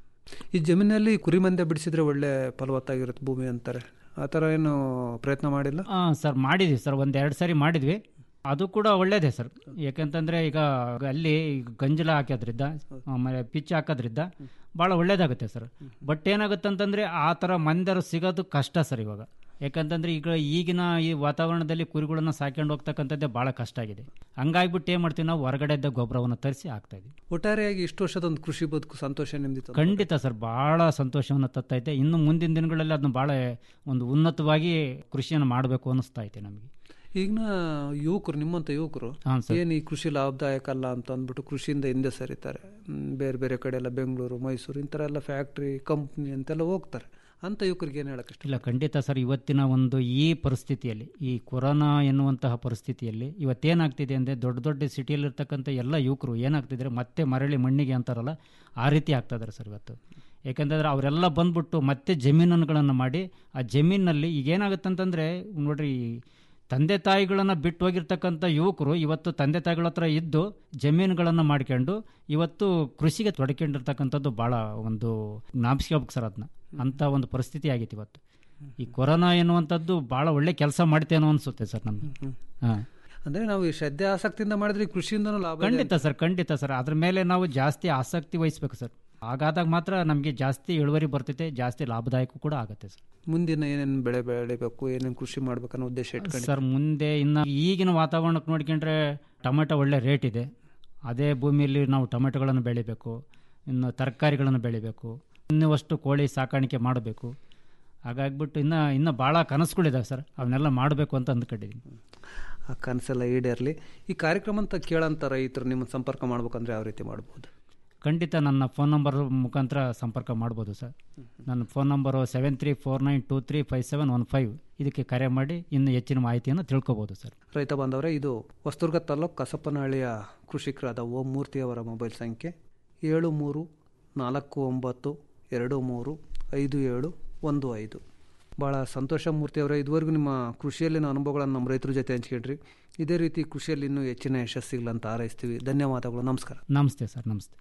ಈ ಜಮೀನಲ್ಲಿ ಕುರಿ ಮಂದೆ ಬಿಡಿಸಿದ್ರೆ ಒಳ್ಳೆ ಫಲವತ್ತಾಗಿರುತ್ತೆ ಭೂಮಿ ಅಂತಾರೆ ಆ ಥರ ಏನು ಪ್ರಯತ್ನ ಮಾಡಿಲ್ಲ ಹಾಂ ಸರ್ ಮಾಡಿದ್ವಿ ಸರ್ ಒಂದು ಎರಡು ಸಾರಿ ಮಾಡಿದ್ವಿ ಅದು ಕೂಡ ಒಳ್ಳೇದೇ ಸರ್ ಯಾಕಂತಂದರೆ ಈಗ ಅಲ್ಲಿ ಈಗ ಗಂಜಲ ಹಾಕೋದ್ರಿಂದ ಆಮೇಲೆ ಪಿಚ್ ಹಾಕೋದ್ರಿಂದ ಭಾಳ ಒಳ್ಳೇದಾಗುತ್ತೆ ಸರ್ ಬಟ್ ಏನಾಗುತ್ತೆ ಅಂತಂದರೆ ಆ ಥರ ಮಂದಿರು ಸಿಗೋದು ಕಷ್ಟ ಸರ್ ಇವಾಗ ಯಾಕಂತಂದ್ರೆ ಈಗ ಈಗಿನ ಈ ವಾತಾವರಣದಲ್ಲಿ ಕುರಿಗಳನ್ನು ಸಾಕೊಂಡು ಹೋಗ್ತಕ್ಕಂಥದ್ದೇ ಭಾಳ ಕಷ್ಟ ಆಗಿದೆ ಹಂಗಾಗ್ಬಿಟ್ಟು ಏನು ಮಾಡ್ತೀವಿ ನಾವು ಹೊರಗಡೆದ ಗೊಬ್ಬರವನ್ನು ತರಿಸಿ ಹಾಕ್ತಾ ಇದ್ವಿ ಒಟ್ಟಾರೆಯಾಗಿ ಇಷ್ಟು ವರ್ಷದ ಒಂದು ಕೃಷಿ ಬದುಕು ಸಂತೋಷ ನಿಮ್ದಿತ್ತು ಖಂಡಿತ ಸರ್ ಭಾಳ ಸಂತೋಷವನ್ನು ತತ್ತೈತೆ ಇನ್ನು ಮುಂದಿನ ದಿನಗಳಲ್ಲಿ ಅದನ್ನ ಭಾಳ ಒಂದು ಉನ್ನತವಾಗಿ ಕೃಷಿಯನ್ನು ಮಾಡಬೇಕು ಅನ್ನಿಸ್ತಾ ಐತೆ ನಮಗೆ ಈಗಿನ ಯುವಕರು ನಿಮ್ಮಂಥ ಯುವಕರು ಹಾಂ ಸರ್. ಏನು ಈ ಕೃಷಿ ಲಾಭದಾಯಕ ಅಲ್ಲ ಅಂತ ಅಂದ್ಬಿಟ್ಟು ಕೃಷಿಯಿಂದ ಹಿಂದೆ ಸರಿತಾರೆ ಹ್ಮ್, ಬೇರೆ ಬೇರೆ ಕಡೆ ಎಲ್ಲ ಬೆಂಗಳೂರು ಮೈಸೂರು ಇಂಥರ ಎಲ್ಲ ಫ್ಯಾಕ್ಟ್ರಿ ಕಂಪ್ನಿ ಅಂತೆಲ್ಲ ಹೋಗ್ತಾರೆ ಅಂತ ಯುವಕರಿಗೆ ಏನು ಹೇಳಕ್ಕೆ ಇಷ್ಟ ಇಲ್ಲ ಖಂಡಿತ ಸರ್ ಇವತ್ತಿನ ಒಂದು ಈ ಪರಿಸ್ಥಿತಿಯಲ್ಲಿ ಈ ಕೊರೋನಾ ಎನ್ನುವಂತಹ ಪರಿಸ್ಥಿತಿಯಲ್ಲಿ ಇವತ್ತೇನಾಗ್ತಿದೆ ಅಂದರೆ ದೊಡ್ಡ ದೊಡ್ಡ ಸಿಟಿಯಲ್ಲಿರ್ತಕ್ಕಂಥ ಎಲ್ಲ ಯುವಕರು ಏನಾಗ್ತಿದ್ದಾರೆ ಮತ್ತೆ ಮರಳಿ ಮಣ್ಣಿಗೆ ಅಂತಾರಲ್ಲ ಆ ರೀತಿ ಆಗ್ತಾ ಇದ್ದಾರೆ ಸರ್ ಇವತ್ತು ಯಾಕಂತಂದ್ರೆ ಅವರೆಲ್ಲ ಬಂದ್ಬಿಟ್ಟು ಮತ್ತೆ ಜಮೀನುಗಳನ್ನು ಮಾಡಿ ಆ ಜಮೀನಲ್ಲಿ ಈಗ ಏನಾಗುತ್ತೆ ಅಂತಂದರೆ ನೋಡ್ರಿ ಈ ತಂದೆ ತಾಯಿಗಳನ್ನು ಬಿಟ್ಟು ಹೋಗಿರ್ತಕ್ಕಂಥ ಯುವಕರು ಇವತ್ತು ತಂದೆ ತಾಯಿಗಳ ಹತ್ರ ಇದ್ದು ಜಮೀನುಗಳನ್ನು ಮಾಡ್ಕೊಂಡು ಇವತ್ತು ಕೃಷಿಗೆ ತೊಡ್ಕೊಂಡಿರ್ತಕ್ಕಂಥದ್ದು ಭಾಳ ಒಂದು ಜ್ಞಾಪಿಸ್ಕೋಬೇಕು ಸರ್ ಅದನ್ನ ಅಂಥ ಒಂದು ಪರಿಸ್ಥಿತಿ ಆಗೈತೆ ಇವತ್ತು ಈ ಕೊರೋನಾ ಎನ್ನುವಂಥದ್ದು ಭಾಳ ಒಳ್ಳೆ ಕೆಲಸ ಮಾಡ್ತೇನೋ ಅನಿಸುತ್ತೆ ಸರ್ ನಮಗೆ ಹಾಂ ಅಂದ್ರೆ ನಾವು ಈ ಶ್ರದ್ಧೆ ಆಸಕ್ತಿಯಿಂದ ಮಾಡಿದ್ರೆ ಈ ಕೃಷಿಯಿಂದನೂ ಲಾಭ ಇದೆ ಖಂಡಿತ ಸರ್ ಖಂಡಿತ ಸರ್ ಅದ್ರ ಮೇಲೆ ನಾವು ಜಾಸ್ತಿ ಆಸಕ್ತಿ ವಹಿಸ್ಬೇಕು ಸರ್ ಹಾಗಾದಾಗ ಮಾತ್ರ ನಮಗೆ ಜಾಸ್ತಿ ಇಳುವರಿ ಬರ್ತೈತೆ ಜಾಸ್ತಿ ಲಾಭದಾಯಕ ಕೂಡ ಆಗುತ್ತೆ ಸರ್ ಮುಂದಿನ ಏನೇನು ಬೆಳೆ ಬೆಳಿಬೇಕು ಏನೇನು ಕೃಷಿ ಮಾಡ್ಬೇಕನ್ನೋ ಉದ್ದೇಶ ಇಟ್ಕೊಂಡು ಸರ್ ಮುಂದೆ ಇನ್ನು ಈಗಿನ ವಾತಾವರಣಕ್ಕೆ ನೋಡ್ಕೊಂಡ್ರೆ ಟೊಮೆಟೊ ಒಳ್ಳೆ ರೇಟ್ ಇದೆ ಅದೇ ಭೂಮಿಯಲ್ಲಿ ನಾವು ಟೊಮೆಟೊಗಳನ್ನು ಬೆಳಿಬೇಕು ಇನ್ನು ತರಕಾರಿಗಳನ್ನು ಬೆಳಿಬೇಕು ಇನ್ನುವಷ್ಟು ಕೋಳಿ ಸಾಕಾಣಿಕೆ ಮಾಡಬೇಕು ಹಾಗಾಗ್ಬಿಟ್ಟು ಇನ್ನು ಇನ್ನು ಭಾಳ ಕನಸುಗಳಿದಾವೆ ಸರ್ ಅವನ್ನೆಲ್ಲ ಮಾಡಬೇಕು ಅಂತ ಅಂದ್ಕೊಂಡಿದ್ದೀನಿ ಆ ಕನಸೆಲ್ಲ ಈಡೇರಲಿ ಈ ಕಾರ್ಯಕ್ರಮ ಅಂತ ಕೇಳಂತ ರೈತರು ನಿಮ್ಮ ಸಂಪರ್ಕ ಮಾಡ್ಬೇಕಂದ್ರೆ ಯಾವ ರೀತಿ ಮಾಡ್ಬೋದು ಖಂಡಿತ ನನ್ನ ಫೋನ್ ನಂಬರ್ ಮುಖಾಂತರ ಸಂಪರ್ಕ ಮಾಡ್ಬೋದು ಸರ್ ನನ್ನ phone number seven three four nine two three five seven one five ಇದಕ್ಕೆ ಕರೆ ಮಾಡಿ ಇನ್ನು ಹೆಚ್ಚಿನ ಮಾಹಿತಿಯನ್ನು ತಿಳ್ಕೊಬೋದು ಸರ್ ರೈತ ಬಾಂಧವರೇ ಇದು ಹೊಸದುರ್ಗ ತಾಲೂಕು ಕಸಪ್ಪನಹಳ್ಳಿಯ ಕೃಷಿಕರಾದ ಓಂ ಮೂರ್ತಿಯವರ ಮೊಬೈಲ್ ಸಂಖ್ಯೆ ಏಳು ಮೂರು ನಾಲ್ಕು ಒಂಬತ್ತು ಎರಡು ಮೂರು ಐದು ಏಳು ಒಂದು ಐದು ಭಾಳ ಸಂತೋಷ ಮೂರ್ತಿಯವರೇ ಇದುವರೆಗೂ ನಿಮ್ಮ ಕೃಷಿಯಲ್ಲಿನ ಅನುಭವಗಳನ್ನು ನಮ್ಮ ರೈತರ ಜೊತೆ ಹಂಚ್ಕೊಂಡ್ರಿ ಇದೇ ರೀತಿ ಕೃಷಿಯಲ್ಲಿ ಇನ್ನೂ ಹೆಚ್ಚಿನ ಯಶಸ್ಸಿಗಳಂತ ಹಾರೈಸ್ತೀವಿ ಧನ್ಯವಾದಗಳು ನಮಸ್ಕಾರ ನಮಸ್ತೆ ಸರ್ ನಮಸ್ತೆ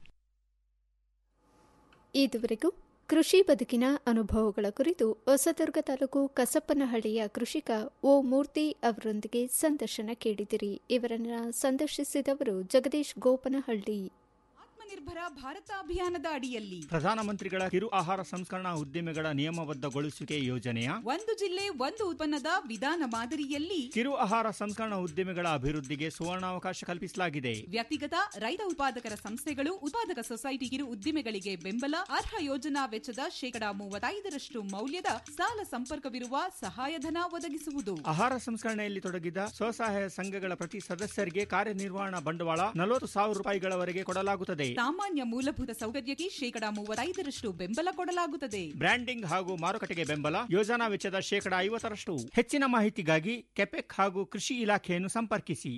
ಇದುವರೆಗೂ ಕೃಷಿ ಬದುಕಿನ ಅನುಭವಗಳ ಕುರಿತು ಹೊಸದುರ್ಗ ತಾಲೂಕು ಕಸಪ್ಪನಹಳ್ಳಿಯ ಕೃಷಿಕ ಓ ಮೂರ್ತಿ ಅವರೊಂದಿಗೆ ಸಂದರ್ಶನ ಕೇಳಿದಿರಿ ಇವರನ್ನ ಸಂದರ್ಶಿಸಿದವರು ಜಗದೀಶ್ ಗೋಪನಹಳ್ಳಿ ಆತ್ಮನಿರ್ಭರ ಭಾರತ ಅಭಿಯಾನದ ಅಡಿಯಲ್ಲಿ ಪ್ರಧಾನಮಂತ್ರಿಗಳ ಕಿರು ಆಹಾರ ಸಂಸ್ಕರಣಾ ಉದ್ದಿಮೆಗಳ ನಿಯಮಬದ್ಧಗೊಳಿಸುವಿಕೆ ಯೋಜನೆಯ ಒಂದು ಜಿಲ್ಲೆ ಒಂದು ಉತ್ಪನ್ನದ ವಿಧಾನ ಮಾದರಿಯಲ್ಲಿ ಕಿರು ಆಹಾರ ಸಂಸ್ಕರಣಾ ಉದ್ದಿಮೆಗಳ ಅಭಿವೃದ್ಧಿಗೆ ಸುವರ್ಣಾವಕಾಶ ಕಲ್ಪಿಸಲಾಗಿದೆ ವ್ಯಕ್ತಿಗತ ರೈತ ಉತ್ಪಾದಕರ ಸಂಸ್ಥೆಗಳು ಉತ್ಪಾದಕ ಸೊಸೈಟಿ ಕಿರು ಉದ್ದಿಮೆಗಳಿಗೆ ಬೆಂಬಲ ಅರ್ಹ ಯೋಜನಾ ವೆಚ್ಚದ ಶೇಕಡಾ ಮೂವತ್ತೈದರಷ್ಟು ಮೌಲ್ಯದ ಸಾಲ ಸಂಪರ್ಕವಿರುವ ಸಹಾಯಧನ ಒದಗಿಸುವುದು ಆಹಾರ ಸಂಸ್ಕರಣೆಯಲ್ಲಿ ತೊಡಗಿದ ಸ್ವಸಹಾಯ ಸಂಘಗಳ ಪ್ರತಿ ಸದಸ್ಯರಿಗೆ ಕಾರ್ಯನಿರ್ವಹಣಾ ಬಂಡವಾಳ ನಲವತ್ತು ಸಾವಿರ ರೂಪಾಯಿಗಳವರೆಗೆ ಕೊಡಲಾಗುತ್ತದೆ ಸಾಮಾನ್ಯ ಮೂಲಭೂತ ಸೌಕರ್ಯಕ್ಕೆ ಶೇಕಡಾ ಮೂವತ್ತೈದರಷ್ಟು ಬೆಂಬಲ ಕೊಡಲಾಗುತ್ತದೆ ಬ್ರ್ಯಾಂಡಿಂಗ್ ಹಾಗೂ ಮಾರುಕಟ್ಟೆಗೆ ಬೆಂಬಲ ಯೋಜನಾ ವೆಚ್ಚದ ಶೇಕಡಾ ಐವತ್ತರಷ್ಟು ಹೆಚ್ಚಿನ ಮಾಹಿತಿಗಾಗಿ ಕೆಪೆಕ್ ಹಾಗೂ ಕೃಷಿ ಇಲಾಖೆಯನ್ನು ಸಂಪರ್ಕಿಸಿ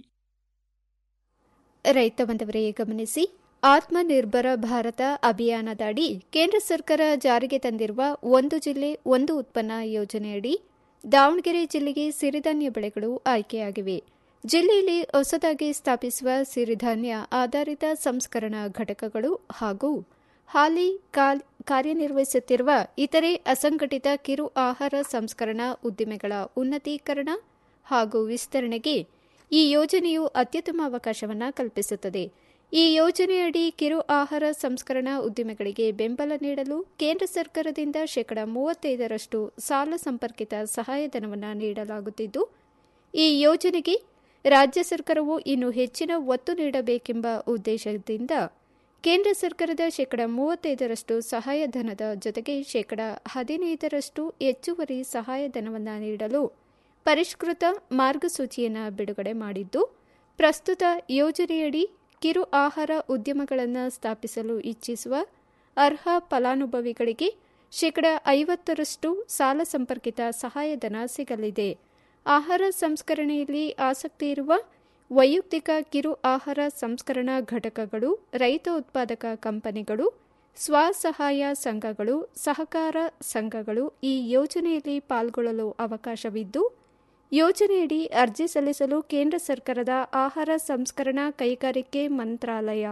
ರೈತ ಬಂದವರೇ ಗಮನಿಸಿ ಆತ್ಮನಿರ್ಭರ ಭಾರತ ಅಭಿಯಾನದ ಅಡಿ ಕೇಂದ್ರ ಸರ್ಕಾರ ಜಾರಿಗೆ ತಂದಿರುವ ಒಂದು ಜಿಲ್ಲೆ ಒಂದು ಉತ್ಪನ್ನ ಯೋಜನೆಯಡಿ ದಾವಣಗೆರೆ ಜಿಲ್ಲೆಗೆ ಸಿರಿಧಾನ್ಯ ಬೆಳೆಗಳು ಆಯ್ಕೆಯಾಗಿವೆ ಜಿಲ್ಲೆಯಲ್ಲಿ ಹೊಸದಾಗಿ ಸ್ಥಾಪಿಸುವ ಸಿರಿಧಾನ್ಯ ಆಧಾರಿತ ಸಂಸ್ಕರಣಾ ಘಟಕಗಳು ಹಾಗೂ ಹಾಲಿ ಕಾಲ್- ಕಾರ್ಯನಿರ್ವಹಿಸುತ್ತಿರುವ ಇತರೆ ಅಸಂಘಟಿತ ಕಿರು ಆಹಾರ ಸಂಸ್ಕರಣಾ ಉದ್ದಿಮೆಗಳ ಉನ್ನತೀಕರಣ ಹಾಗೂ ವಿಸ್ತರಣೆಗೆ ಈ ಯೋಜನೆಯು ಅತ್ಯುತ್ತಮ ಅವಕಾಶವನ್ನು ಕಲ್ಪಿಸುತ್ತದೆ ಈ ಯೋಜನೆಯಡಿ ಕಿರು ಆಹಾರ ಸಂಸ್ಕರಣಾ ಉದ್ದಿಮೆಗಳಿಗೆ ಬೆಂಬಲ ನೀಡಲು ಕೇಂದ್ರ ಸರ್ಕಾರದಿಂದ ಶೇಕಡಾ ಮೂವತ್ತೈದರಷ್ಟು ಸಾಲ ಸಂಪರ್ಕಿತ ಸಹಾಯಧನವನ್ನು ನೀಡಲಾಗುತ್ತಿದ್ದು ಈ ಯೋಜನೆಗೆ ರಾಜ್ಯ ಸರ್ಕಾರವು ಇನ್ನು ಹೆಚ್ಚಿನ ಒತ್ತು ನೀಡಬೇಕೆಂಬ ಉದ್ದೇಶದಿಂದ ಕೇಂದ್ರ ಸರ್ಕಾರದ ಶೇಕಡಾ ಮೂವತ್ತೈದರಷ್ಟು ಸಹಾಯಧನದ ಜೊತೆಗೆ ಶೇಕಡಾ ಹದಿನೈದರಷ್ಟು ಹೆಚ್ಚುವರಿ ಸಹಾಯಧನವನ್ನು ನೀಡಲು ಪರಿಷ್ಕೃತ ಮಾರ್ಗಸೂಚಿಯನ್ನು ಬಿಡುಗಡೆ ಮಾಡಿದ್ದು ಪ್ರಸ್ತುತ ಯೋಜನೆಯಡಿ ಕಿರು ಆಹಾರ ಉದ್ಯಮಗಳನ್ನು ಸ್ಥಾಪಿಸಲು ಇಚ್ಛಿಸುವ ಅರ್ಹ ಫಲಾನುಭವಿಗಳಿಗೆ ಶೇಕಡಾ ಐವತ್ತರಷ್ಟು ಸಾಲ ಸಂಪರ್ಕಿತ ಸಹಾಯಧನ ಸಿಗಲಿದೆ ಆಹಾರ ಸಂಸ್ಕರಣೆಯಲ್ಲಿ ಆಸಕ್ತಿ ಇರುವ ವೈಯಕ್ತಿಕ ಕಿರು ಆಹಾರ ಸಂಸ್ಕರಣಾ ಘಟಕಗಳು ರೈತ ಉತ್ಪಾದಕ ಕಂಪನಿಗಳು ಸ್ವಸಹಾಯ ಸಂಘಗಳು ಸಹಕಾರ ಸಂಘಗಳು ಈ ಯೋಜನೆಯಲ್ಲಿ ಪಾಲ್ಗೊಳ್ಳಲು ಅವಕಾಶವಿದ್ದು ಯೋಜನೆಯಡಿ ಅರ್ಜಿ ಸಲ್ಲಿಸಲು ಕೇಂದ್ರ ಸರ್ಕಾರದ ಆಹಾರ ಸಂಸ್ಕರಣಾ ಕೈಗಾರಿಕೆ ಮಂತ್ರಾಲಯ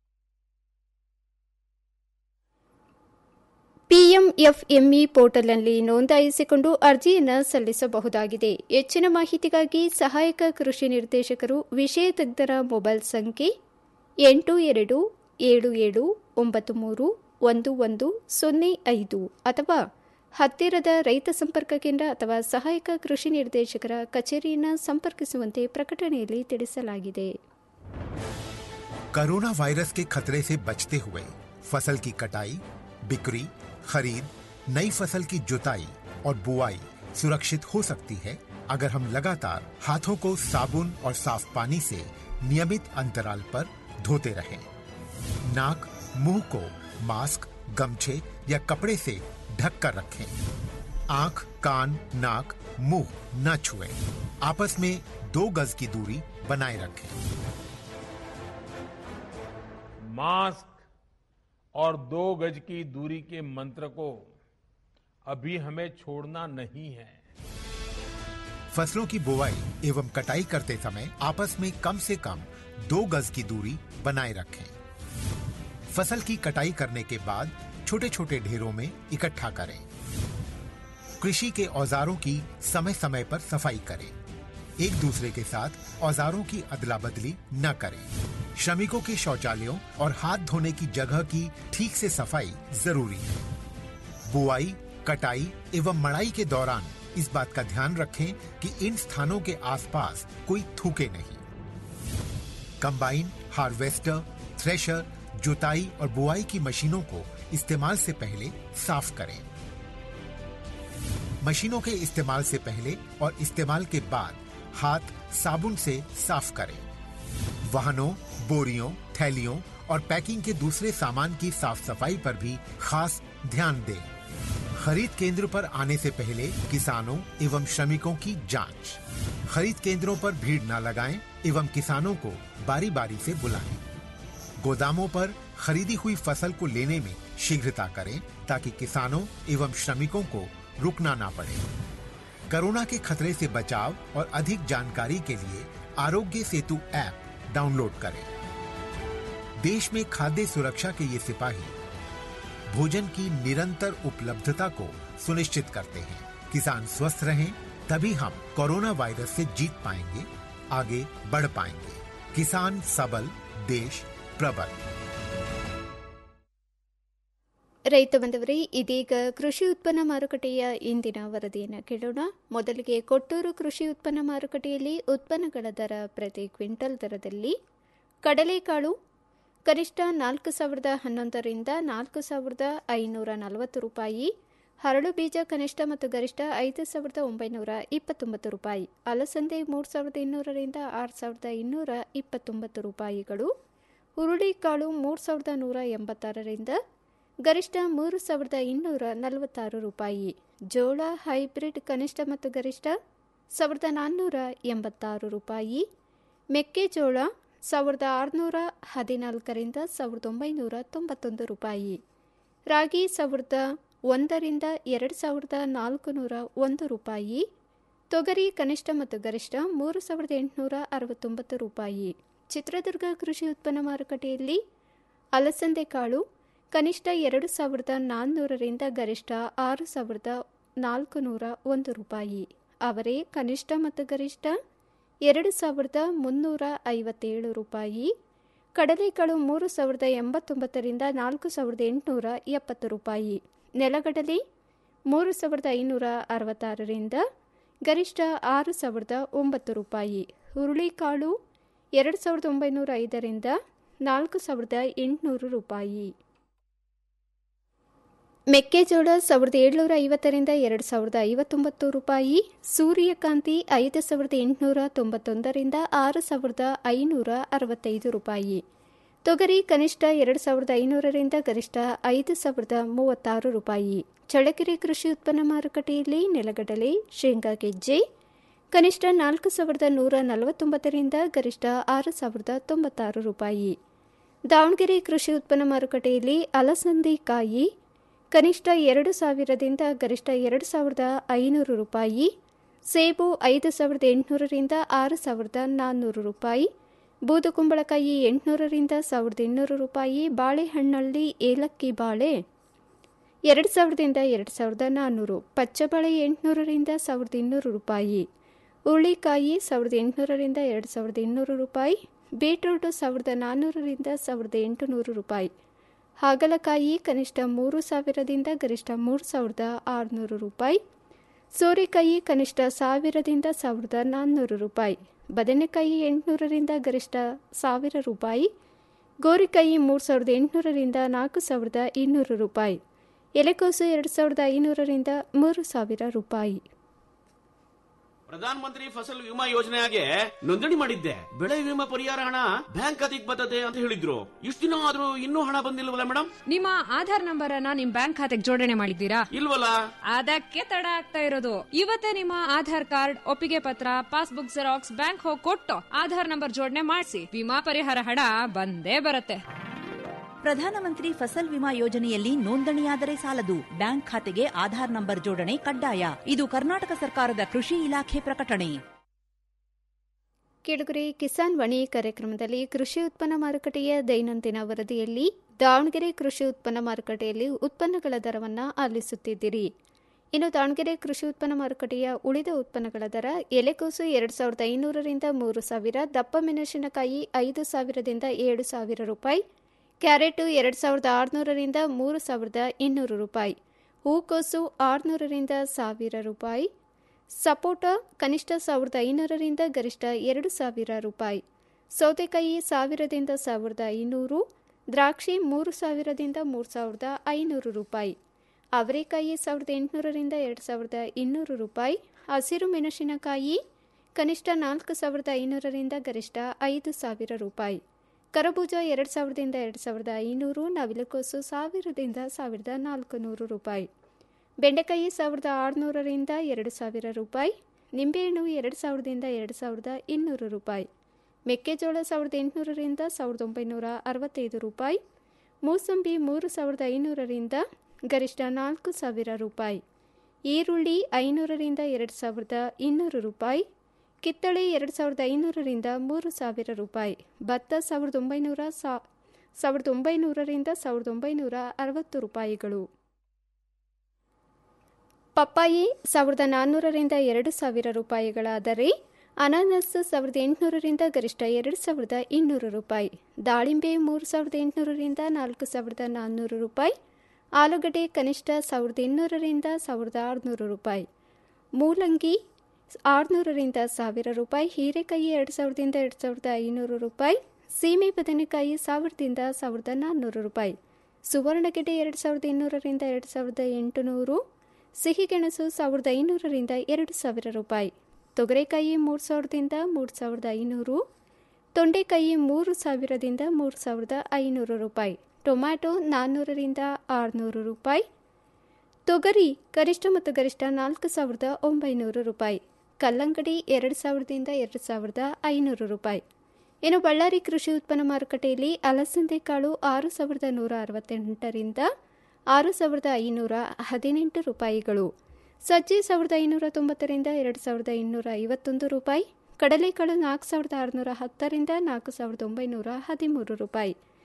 ಪಿಎಂಎಫ್ಎಂಇ ಪೋರ್ಟಲ್ನಲ್ಲಿ ನೋಂದಾಯಿಸಿಕೊಂಡು ಅರ್ಜಿಯನ್ನು ಸಲ್ಲಿಸಬಹುದಾಗಿದೆ ಹೆಚ್ಚಿನ ಮಾಹಿತಿಗಾಗಿ ಸಹಾಯಕ ಕೃಷಿ ನಿರ್ದೇಶಕರು ವಿಷಯ ತಜ್ಞರ ಮೊಬೈಲ್ ಸಂಖ್ಯೆ ಎಂಟು ಎರಡು ಏಳು ಏಳು ಒಂಬತ್ತು ಮೂರು ಒಂದು ಒಂದು ಸೊನ್ನೆ ಐದು ಅಥವಾ ಹತ್ತಿರದ ರೈತ ಸಂಪರ್ಕ ಕೇಂದ್ರ ಅಥವಾ ಸಹಾಯಕ ಕೃಷಿ ನಿರ್ದೇಶಕರ ಕಚೇರಿಯನ್ನು ಸಂಪರ್ಕಿಸುವಂತೆ ಪ್ರಕಟಣೆಯಲ್ಲಿ ತಿಳಿಸಲಾಗಿದೆ कोरोना वायरस के खतरे से बचते हुए फसल की कटाई बिक्री खरीद नई फसल की जुताई और बुआई सुरक्षित हो सकती है अगर हम लगातार हाथों को साबुन और साफ पानी से नियमित अंतराल पर धोते रहें। नाक मुंह को मास्क गमछे या कपड़े से ढक कर रखें आंख कान नाक मुंह न छुएं। आपस में दो गज की दूरी बनाए रखें मास्क और दो गज की दूरी के मंत्र को अभी हमें छोड़ना नहीं है फसलों की बुवाई एवं कटाई करते समय आपस में कम से कम दो गज की दूरी बनाए रखें फसल की कटाई करने के बाद छोटे छोटे ढेरों में इकट्ठा करें कृषि के औजारों की समय समय पर सफाई करें एक दूसरे के साथ औजारों की अदला बदली न करें श्रमिकों के शौचालयों और हाथ धोने की जगह की ठीक से सफाई जरूरी है बुआई कटाई एवं मड़ाई के दौरान इस बात का ध्यान रखें कि इन स्थानों के आसपास कोई थूके नहीं कंबाइन हार्वेस्टर थ्रेशर जुताई और बुआई की मशीनों को इस्तेमाल से पहले साफ करें मशीनों के इस्तेमाल से पहले और इस्तेमाल के बाद हाथ साबुन से साफ करें वाहनों बोरियों थैलियों और पैकिंग के दूसरे सामान की साफ सफाई पर भी खास ध्यान दें खरीद केंद्र पर आने से पहले किसानों एवं श्रमिकों की जांच खरीद केंद्रों पर भीड़ न लगाएं एवं किसानों को बारी बारी से बुलाएं गोदामों पर खरीदी हुई फसल को लेने में शीघ्रता करें ताकि किसानों एवं श्रमिकों को रुकना ना पड़े कोरोना के खतरे से बचाव और अधिक जानकारी के लिए आरोग्य सेतु ऐप डाउनलोड करें देश में खाद्य सुरक्षा के ये सिपाही भोजन की निरंतर उपलब्धता को सुनिश्चित करते हैं किसान स्वस्थ रहें तभी हम कोरोना वायरस से जीत पाएंगे आगे बढ़ पाएंगे किसान सबल देश प्रबल ರೈತ ಬಂದವರೇ ಇದೀಗ ಕೃಷಿ ಉತ್ಪನ್ನ ಮಾರುಕಟ್ಟೆಯ ಇಂದಿನ ವರದಿಯನ್ನು ಕೇಳೋಣ ಮೊದಲಿಗೆ ಕೊಟ್ಟೂರು ಕೃಷಿ ಉತ್ಪನ್ನ ಮಾರುಕಟ್ಟೆಯಲ್ಲಿ ಉತ್ಪನ್ನಗಳ ದರ ಪ್ರತಿ ಕ್ವಿಂಟಲ್ ದರದಲ್ಲಿ ಕಡಲೆಕಾಳು ಕನಿಷ್ಠ ನಾಲ್ಕು ಸಾವಿರದ ಹನ್ನೊಂದರಿಂದ ನಾಲ್ಕು ಸಾವಿರದ ಐನೂರ ನಲವತ್ತು ರೂಪಾಯಿ ಹರಳು ಬೀಜ ಕನಿಷ್ಠ ಮತ್ತು ಗರಿಷ್ಠ ಐದು ಸಾವಿರದ ಒಂಬೈನೂರ ಇಪ್ಪತ್ತೊಂಬತ್ತು ರೂಪಾಯಿ ಅಲಸಂದೆ ಮೂರು ಸಾವಿರದ ಇನ್ನೂರರಿಂದ ಆರು ಸಾವಿರದ ಇನ್ನೂರ ಇಪ್ಪತ್ತೊಂಬತ್ತು ರೂಪಾಯಿಗಳು ಹುರುಳಿಕಾಳು ಮೂರು ಸಾವಿರದ ನೂರ ಎಂಬತ್ತಾರರಿಂದ ಗರಿಷ್ಠ ಮೂರು ಸಾವಿರದ ಇನ್ನೂರ ನಲವತ್ತಾರು ರೂಪಾಯಿ ಜೋಳ ಹೈಬ್ರಿಡ್ ಕನಿಷ್ಠ ಮತ್ತು ಗರಿಷ್ಠ ಸಾವಿರದ ನಾನ್ನೂರ ಎಂಬತ್ತಾರು ರೂಪಾಯಿ ಮೆಕ್ಕೆಜೋಳ ಸಾವಿರದ ಆರುನೂರ ಹದಿನಾಲ್ಕರಿಂದ ಸಾವಿರದ ಒಂಬೈನೂರ ತೊಂಬತ್ತೊಂದು ರೂಪಾಯಿ ರಾಗಿ ಸಾವಿರದ ಒಂದರಿಂದ ಎರಡು ಸಾವಿರದ ನಾಲ್ಕು ನೂರ ಒಂದು ರೂಪಾಯಿ ತೊಗರಿ ಕನಿಷ್ಠ ಮತ್ತು ಗರಿಷ್ಠ ಮೂರು ಸಾವಿರದ ಎಂಟುನೂರ ಅರವತ್ತೊಂಬತ್ತು ರೂಪಾಯಿ ಚಿತ್ರದುರ್ಗ ಕೃಷಿ ಉತ್ಪನ್ನ ಮಾರುಕಟ್ಟೆಯಲ್ಲಿ ಅಲಸಂದೆ ಕಾಳು ಕನಿಷ್ಠ ಎರಡು ಸಾವಿರದ ನಾನ್ನೂರರಿಂದ ಗರಿಷ್ಠ ಆರು ಸಾವಿರದ ನಾಲ್ಕು ನೂರ ಒಂದು ರೂಪಾಯಿ ಅವರೇ ಕನಿಷ್ಠ ಮತ್ತು ಗರಿಷ್ಠ ಎರಡು ಸಾವಿರದ ಮುನ್ನೂರ ಐವತ್ತೇಳು ರೂಪಾಯಿ ಕಡಲೆಕಾಳು ಮೂರು ಸಾವಿರದ ಎಂಬತ್ತೊಂಬತ್ತರಿಂದ ನಾಲ್ಕು ಸಾವಿರದ ಎಂಟುನೂರ ಎಪ್ಪತ್ತು ರೂಪಾಯಿ ನೆಲಗಡಲೆ ಮೂರು ಸಾವಿರದ ಐನೂರ ಅರವತ್ತಾರರಿಂದ ಗರಿಷ್ಠ ಆರು ಸಾವಿರದ ಒಂಬತ್ತು ರೂಪಾಯಿ ಹುರುಳಿಕಾಳು ಎರಡು ಸಾವಿರದ ಒಂಬೈನೂರ ಐದರಿಂದ ನಾಲ್ಕು ಸಾವಿರದ ಎಂಟುನೂರು ರೂಪಾಯಿ ಮೆಕ್ಕೆಜೋಳ ಸಾವಿರದ ಏಳ್ನೂರ ಐವತ್ತರಿಂದ ಎರಡು ಸಾವಿರದ ಐವತ್ತೊಂಬತ್ತು ರೂಪಾಯಿ ಸೂರ್ಯಕಾಂತಿ ಐದು ಸಾವಿರದ ಎಂಟುನೂರ ತೊಂಬತ್ತೊಂದರಿಂದ ಆರು ಸಾವಿರದ ಐನೂರ ಅರವತ್ತೈದು ರೂಪಾಯಿ ತೊಗರಿ ಕನಿಷ್ಠ ಎರಡು ಸಾವಿರದ ಐನೂರರಿಂದ ಗರಿಷ್ಠ ಐದು ಸಾವಿರದ ಮೂವತ್ತಾರು ರೂಪಾಯಿ ಚಳ್ಳಕೆರೆ ಕೃಷಿ ಉತ್ಪನ್ನ ಮಾರುಕಟ್ಟೆಯಲ್ಲಿ ನೆಲಗಡಲೆ ಶೇಂಗಾ ಗೆಜ್ಜೆ ಕನಿಷ್ಠ ನಾಲ್ಕು ಸಾವಿರದ ನೂರ ನಲವತ್ತೊಂಬತ್ತರಿಂದ ಗರಿಷ್ಠ ಆರು ಸಾವಿರದ ತೊಂಬತ್ತಾರು ರೂಪಾಯಿ ದಾವಣಗೆರೆ ಕೃಷಿ ಉತ್ಪನ್ನ ಮಾರುಕಟ್ಟೆಯಲ್ಲಿ ಅಲಸಂದಿ ಕಾಯಿ ಕನಿಷ್ಠ ಎರಡು ಸಾವಿರದಿಂದ ಗರಿಷ್ಠ ಎರಡು ಸಾವಿರದ ಐನೂರು ರೂಪಾಯಿ ಸೇಬು ಐದು ಸಾವಿರದ ಎಂಟುನೂರರಿಂದ ಆರು ಸಾವಿರದ ನಾನ್ನೂರು ರೂಪಾಯಿ ಬೂದುಕುಂಬಳಕಾಯಿ ಎಂಟುನೂರರಿಂದ ಸಾವಿರದ ಇನ್ನೂರು ರೂಪಾಯಿ ಬಾಳೆಹಣ್ಣಲ್ಲಿ ಏಲಕ್ಕಿ ಬಾಳೆ ಎರಡು ಸಾವಿರದಿಂದ ಎರಡು ಸಾವಿರದ ನಾನ್ನೂರು ಪಚ್ಚಬಾಳೆ ಎಂಟುನೂರರಿಂದ ಸಾವಿರದ ಇನ್ನೂರು ರೂಪಾಯಿ ಹುರುಳಿಕಾಯಿ ಸಾವಿರದ ಎಂಟುನೂರರಿಂದ ಎರಡು ಸಾವಿರದ ಇನ್ನೂರು ರೂಪಾಯಿ ಬೀಟ್ರೂಟು ಸಾವಿರದ ನಾನ್ನೂರರಿಂದ ಸಾವಿರದ ಎಂಟುನೂರು ರೂಪಾಯಿ ಹಾಗಲಕಾಯಿ ಕನಿಷ್ಠ ಮೂರು ಸಾವಿರದಿಂದ ಗರಿಷ್ಠ ಮೂರು ಸಾವಿರದ ಆರುನೂರು ರೂಪಾಯಿ ಸೋರೆಕಾಯಿ ಕನಿಷ್ಠ ಸಾವಿರದಿಂದ ಸಾವಿರದ ನಾನ್ನೂರು ರೂಪಾಯಿ ಬದನೆಕಾಯಿ ಎಂಟುನೂರರಿಂದ ಗರಿಷ್ಠ ಸಾವಿರ ರೂಪಾಯಿ ಗೋರಿಕಾಯಿ ಮೂರು ಸಾವಿರದ ಎಂಟುನೂರರಿಂದ ನಾಲ್ಕು ಸಾವಿರದ ಇನ್ನೂರು ರೂಪಾಯಿ ಎಲೆಕೋಸು ಎರಡು ಸಾವಿರದ ಐನೂರರಿಂದ ಮೂರು ಸಾವಿರ ರೂಪಾಯಿ ಪ್ರಧಾನ ಮಂತ್ರಿ ಫಸಲ್ ವಿಮಾ ಯೋಜನೆಗೆ ನೋಂದಣಿ ಮಾಡಿದ್ದೆ ಬೆಳೆ ವಿಮಾ ಪರಿಹಾರ ಹಣ ಬ್ಯಾಂಕ್ ಖಾತೆಗೆ ಬರ್ತದೆ ಅಂತ ಹೇಳಿದ್ರು ಇಷ್ಟು ದಿನ ಆದ್ರೂ ಇನ್ನೂ ಹಣ ಬಂದಿಲ್ವಲ್ಲ ಮೇಡಮ್ ನಿಮ್ಮ ಆಧಾರ್ ನಂಬರ್ ಅನ್ನ ನಿಮ್ ಬ್ಯಾಂಕ್ ಖಾತೆಗೆ ಜೋಡಣೆ ಮಾಡಿದ್ದೀರಾ ಇಲ್ವಲ್ಲ ಅದಕ್ಕೆ ತಡ ಆಗ್ತಾ ಇರೋದು ಇವತ್ತೇ ನಿಮ್ಮ ಆಧಾರ್ ಕಾರ್ಡ್ ಒಪ್ಪಿಗೆ ಪತ್ರ ಪಾಸ್ಬುಕ್ ಜೆರಾಕ್ಸ್ ಬ್ಯಾಂಕ್ ಹೋಗಿ ಕೊಟ್ಟು ಆಧಾರ್ ನಂಬರ್ ಜೋಡಣೆ ಮಾಡಿಸಿ ವಿಮಾ ಪರಿಹಾರ ಹಣ ಬಂದೇ ಬರುತ್ತೆ ಪ್ರಧಾನಮಂತ್ರಿ ಫಸಲ್ ವಿಮಾ ಯೋಜನೆಯಲ್ಲಿ ನೋಂದಣಿಯಾದರೆ ಸಾಲದು ಬ್ಯಾಂಕ್ ಖಾತೆಗೆ ಆಧಾರ್ ನಂಬರ್ ಜೋಡಣೆ ಕಡ್ಡಾಯ ಇದು ಕರ್ನಾಟಕ ಸರ್ಕಾರದ ಕೃಷಿ ಇಲಾಖೆ ಪ್ರಕಟಣೆ ಕೆಳಗರೆ ಕಿಸಾನ್ ವಾಣಿ ಕಾರ್ಯಕ್ರಮದಲ್ಲಿ ಕೃಷಿ ಉತ್ಪನ್ನ ಮಾರುಕಟ್ಟೆಯ ದೈನಂದಿನ ವರದಿಯಲ್ಲಿ ದಾವಣಗೆರೆ ಕೃಷಿ ಉತ್ಪನ್ನ ಮಾರುಕಟ್ಟೆಯಲ್ಲಿ ಉತ್ಪನ್ನಗಳ ದರವನ್ನು ಆಲಿಸುತ್ತಿದ್ದೀರಿ ಇನ್ನು ದಾವಣಗೆರೆ ಕೃಷಿ ಉತ್ಪನ್ನ ಮಾರುಕಟ್ಟೆಯ ಉಳಿದ ಉತ್ಪನ್ನಗಳ ದರ ಎಲೆಕೋಸು ಎರಡು ಸಾವಿರದ ಐನೂರರಿಂದ ಮೂರು ಸಾವಿರ ದಪ್ಪ ಮೆಣಸಿನಕಾಯಿ ಐದು ಸಾವಿರದಿಂದ ಏಳು ಸಾವಿರ ರೂಪಾಯಿ ಕ್ಯಾರೆಟು ಎರಡು ಸಾವಿರದ ಆರುನೂರರಿಂದ ಮೂರು ಸಾವಿರದ ಇನ್ನೂರು ರೂಪಾಯಿ ಹೂಕೋಸು ಆರುನೂರರಿಂದ ಸಾವಿರ ರೂಪಾಯಿ ಸಪೋಟ ಕನಿಷ್ಠ ಸಾವಿರದ ಐನೂರರಿಂದ ಗರಿಷ್ಠ ಎರಡು ಸಾವಿರ ರೂಪಾಯಿ ಸೌತೆಕಾಯಿ ಸಾವಿರದಿಂದ ಸಾವಿರದ ಐನೂರು ದ್ರಾಕ್ಷಿ ಮೂರು ಸಾವಿರದಿಂದ ಮೂರು ಸಾವಿರದ ಐನೂರು ರೂಪಾಯಿ ಅವರೆಕಾಯಿ ಸಾವಿರದ ಎಂಟುನೂರರಿಂದ ಎರಡು ಸಾವಿರದ ಇನ್ನೂರು ರೂಪಾಯಿ ಹಸಿರು ಮೆಣಸಿನಕಾಯಿ ಕನಿಷ್ಠ ನಾಲ್ಕು ಸಾವಿರದ ಐನೂರರಿಂದ ಗರಿಷ್ಠ ಐದು ಸಾವಿರ ರೂಪಾಯಿ ಕರಬೂಜ ಎರಡು ಸಾವಿರದಿಂದ ಎರಡು ಸಾವಿರದ ಐನೂರು ನವಿಲುಕೋಸು ಸಾವಿರದಿಂದ ಸಾವಿರದ ನಾಲ್ಕು ನೂರು ರೂಪಾಯಿ ಬೆಂಡೆಕಾಯಿ ಸಾವಿರದ ಆರುನೂರರಿಂದ ಎರಡು ಸಾವಿರ ರೂಪಾಯಿ ನಿಂಬೆಹಣ್ಣು ಎರಡು ಸಾವಿರದಿಂದ ಎರಡು ಸಾವಿರದ ಇನ್ನೂರು ರೂಪಾಯಿ ಮೆಕ್ಕೆಜೋಳ ಸಾವಿರದ ಎಂಟುನೂರರಿಂದ ಸಾವಿರದ ಒಂಬೈನೂರ ಅರವತ್ತೈದು ರೂಪಾಯಿ ಮೂಸಂಬಿ ಮೂರು ಸಾವಿರದ ಐನೂರರಿಂದ ಗರಿಷ್ಠ ನಾಲ್ಕು ಸಾವಿರ ರೂಪಾಯಿ ಈರುಳ್ಳಿ ಐನೂರರಿಂದ ಎರಡು ಸಾವಿರದ ಇನ್ನೂರು ರೂಪಾಯಿ ಕಿತ್ತಳೆ ಎರಡು ಸಾವಿರದ ಐನೂರರಿಂದ ಮೂರು ಸಾವಿರ ರೂಪಾಯಿ ಭತ್ತ ಸಾವಿರದ ಒಂಬೈನೂರ ಸಾವಿರದ ಒಂಬೈನೂರರಿಂದ ಸಾವಿರದ ಒಂಬೈನೂರ ಅರವತ್ತು ರೂಪಾಯಿಗಳು ಪಪ್ಪಾಯಿ ಸಾವಿರದ ನಾನ್ನೂರರಿಂದ ಎರಡು ಸಾವಿರ ರೂಪಾಯಿಗಳಾದರೆ ಅನಾನಸ್ ಸಾವಿರದ ಎಂಟುನೂರರಿಂದ ಗರಿಷ್ಠ ಎರಡು ಸಾವಿರದ ಇನ್ನೂರು ರೂಪಾಯಿ ದಾಳಿಂಬೆ ಮೂರು ಸಾವಿರದ ಎಂಟುನೂರರಿಂದ ನಾಲ್ಕು ಸಾವಿರದ ನಾನ್ನೂರು ರೂಪಾಯಿ ಆಲೂಗಡ್ಡೆ ಕನಿಷ್ಠ ಸಾವಿರದ ಇನ್ನೂರರಿಂದ ಸಾವಿರದ ಆರುನೂರು ರೂಪಾಯಿ ಮೂಲಂಗಿ ಆರುನೂರರಿಂದ ಸಾವಿರ ರೂಪಾಯಿ ಹೀರೆಕಾಯಿ ಎರಡು ಸಾವಿರದಿಂದ ಎರಡು ಸಾವಿರದ ಐನೂರು ರೂಪಾಯಿ ಸೀಮೆ ಬದನೆಕಾಯಿ ಸಾವಿರದಿಂದ ಸಾವಿರದ ನಾನ್ನೂರು ರೂಪಾಯಿ ಸುವರ್ಣಗೆಡ್ಡೆ ಎರಡು ಸಾವಿರದ ಇನ್ನೂರರಿಂದ ಎರಡು ಸಾವಿರದ ಎಂಟುನೂರು ಸಿಹಿಗೆಣಸು ಸಾವಿರದ ಐನೂರರಿಂದ ಎರಡು ಸಾವಿರ ರೂಪಾಯಿ ತೊಗರೆಕಾಯಿ ಮೂರು ಸಾವಿರದಿಂದ ಮೂರು ಸಾವಿರದ ಐನೂರು ತೊಂಡೆಕಾಯಿ ಮೂರು ಸಾವಿರದಿಂದ ಮೂರು ಸಾವಿರದ ಐನೂರು ರೂಪಾಯಿ ಟೊಮ್ಯಾಟೊ ನಾನ್ನೂರರಿಂದ ಆರುನೂರು ರೂಪಾಯಿ ತೊಗರಿ ಗರಿಷ್ಠ ಮತ್ತು ಗರಿಷ್ಠ ನಾಲ್ಕು ಸಾವಿರದ ಒಂಬೈನೂರು ರೂಪಾಯಿ ಕಲ್ಲಂಗಡಿ ಎರಡು ಸಾವಿರದಿಂದ ಎರಡು ಸಾವಿರದ ಐನೂರು ರೂಪಾಯಿ ಇನ್ನು ಬಳ್ಳಾರಿ ಕೃಷಿ ಉತ್ಪನ್ನ ಮಾರುಕಟ್ಟೆಯಲ್ಲಿ ಅಲಸಂದೆ ಕಾಳು ಆರು ಸಾವಿರದ ನೂರ ಅರವತ್ತೆಂಟರಿಂದ ಆರು ಸಾವಿರದ ಐನೂರ ಹದಿನೆಂಟು ರೂಪಾಯಿಗಳು ಸಜ್ಜೆ ಸಾವಿರದ ಐನೂರ ತೊಂಬತ್ತರಿಂದ ಎರಡು ಸಾವಿರದ ಇನ್ನೂರ ಐವತ್ತೊಂದು ರೂಪಾಯಿ ಕಡಲೆಕಾಳು ನಾಲ್ಕು ಸಾವಿರದ ಆರುನೂರ ಹತ್ತರಿಂದ ನಾಲ್ಕು ಸಾವಿರದ ಒಂಬೈನೂರ ಹದಿಮೂರು ರೂಪಾಯಿ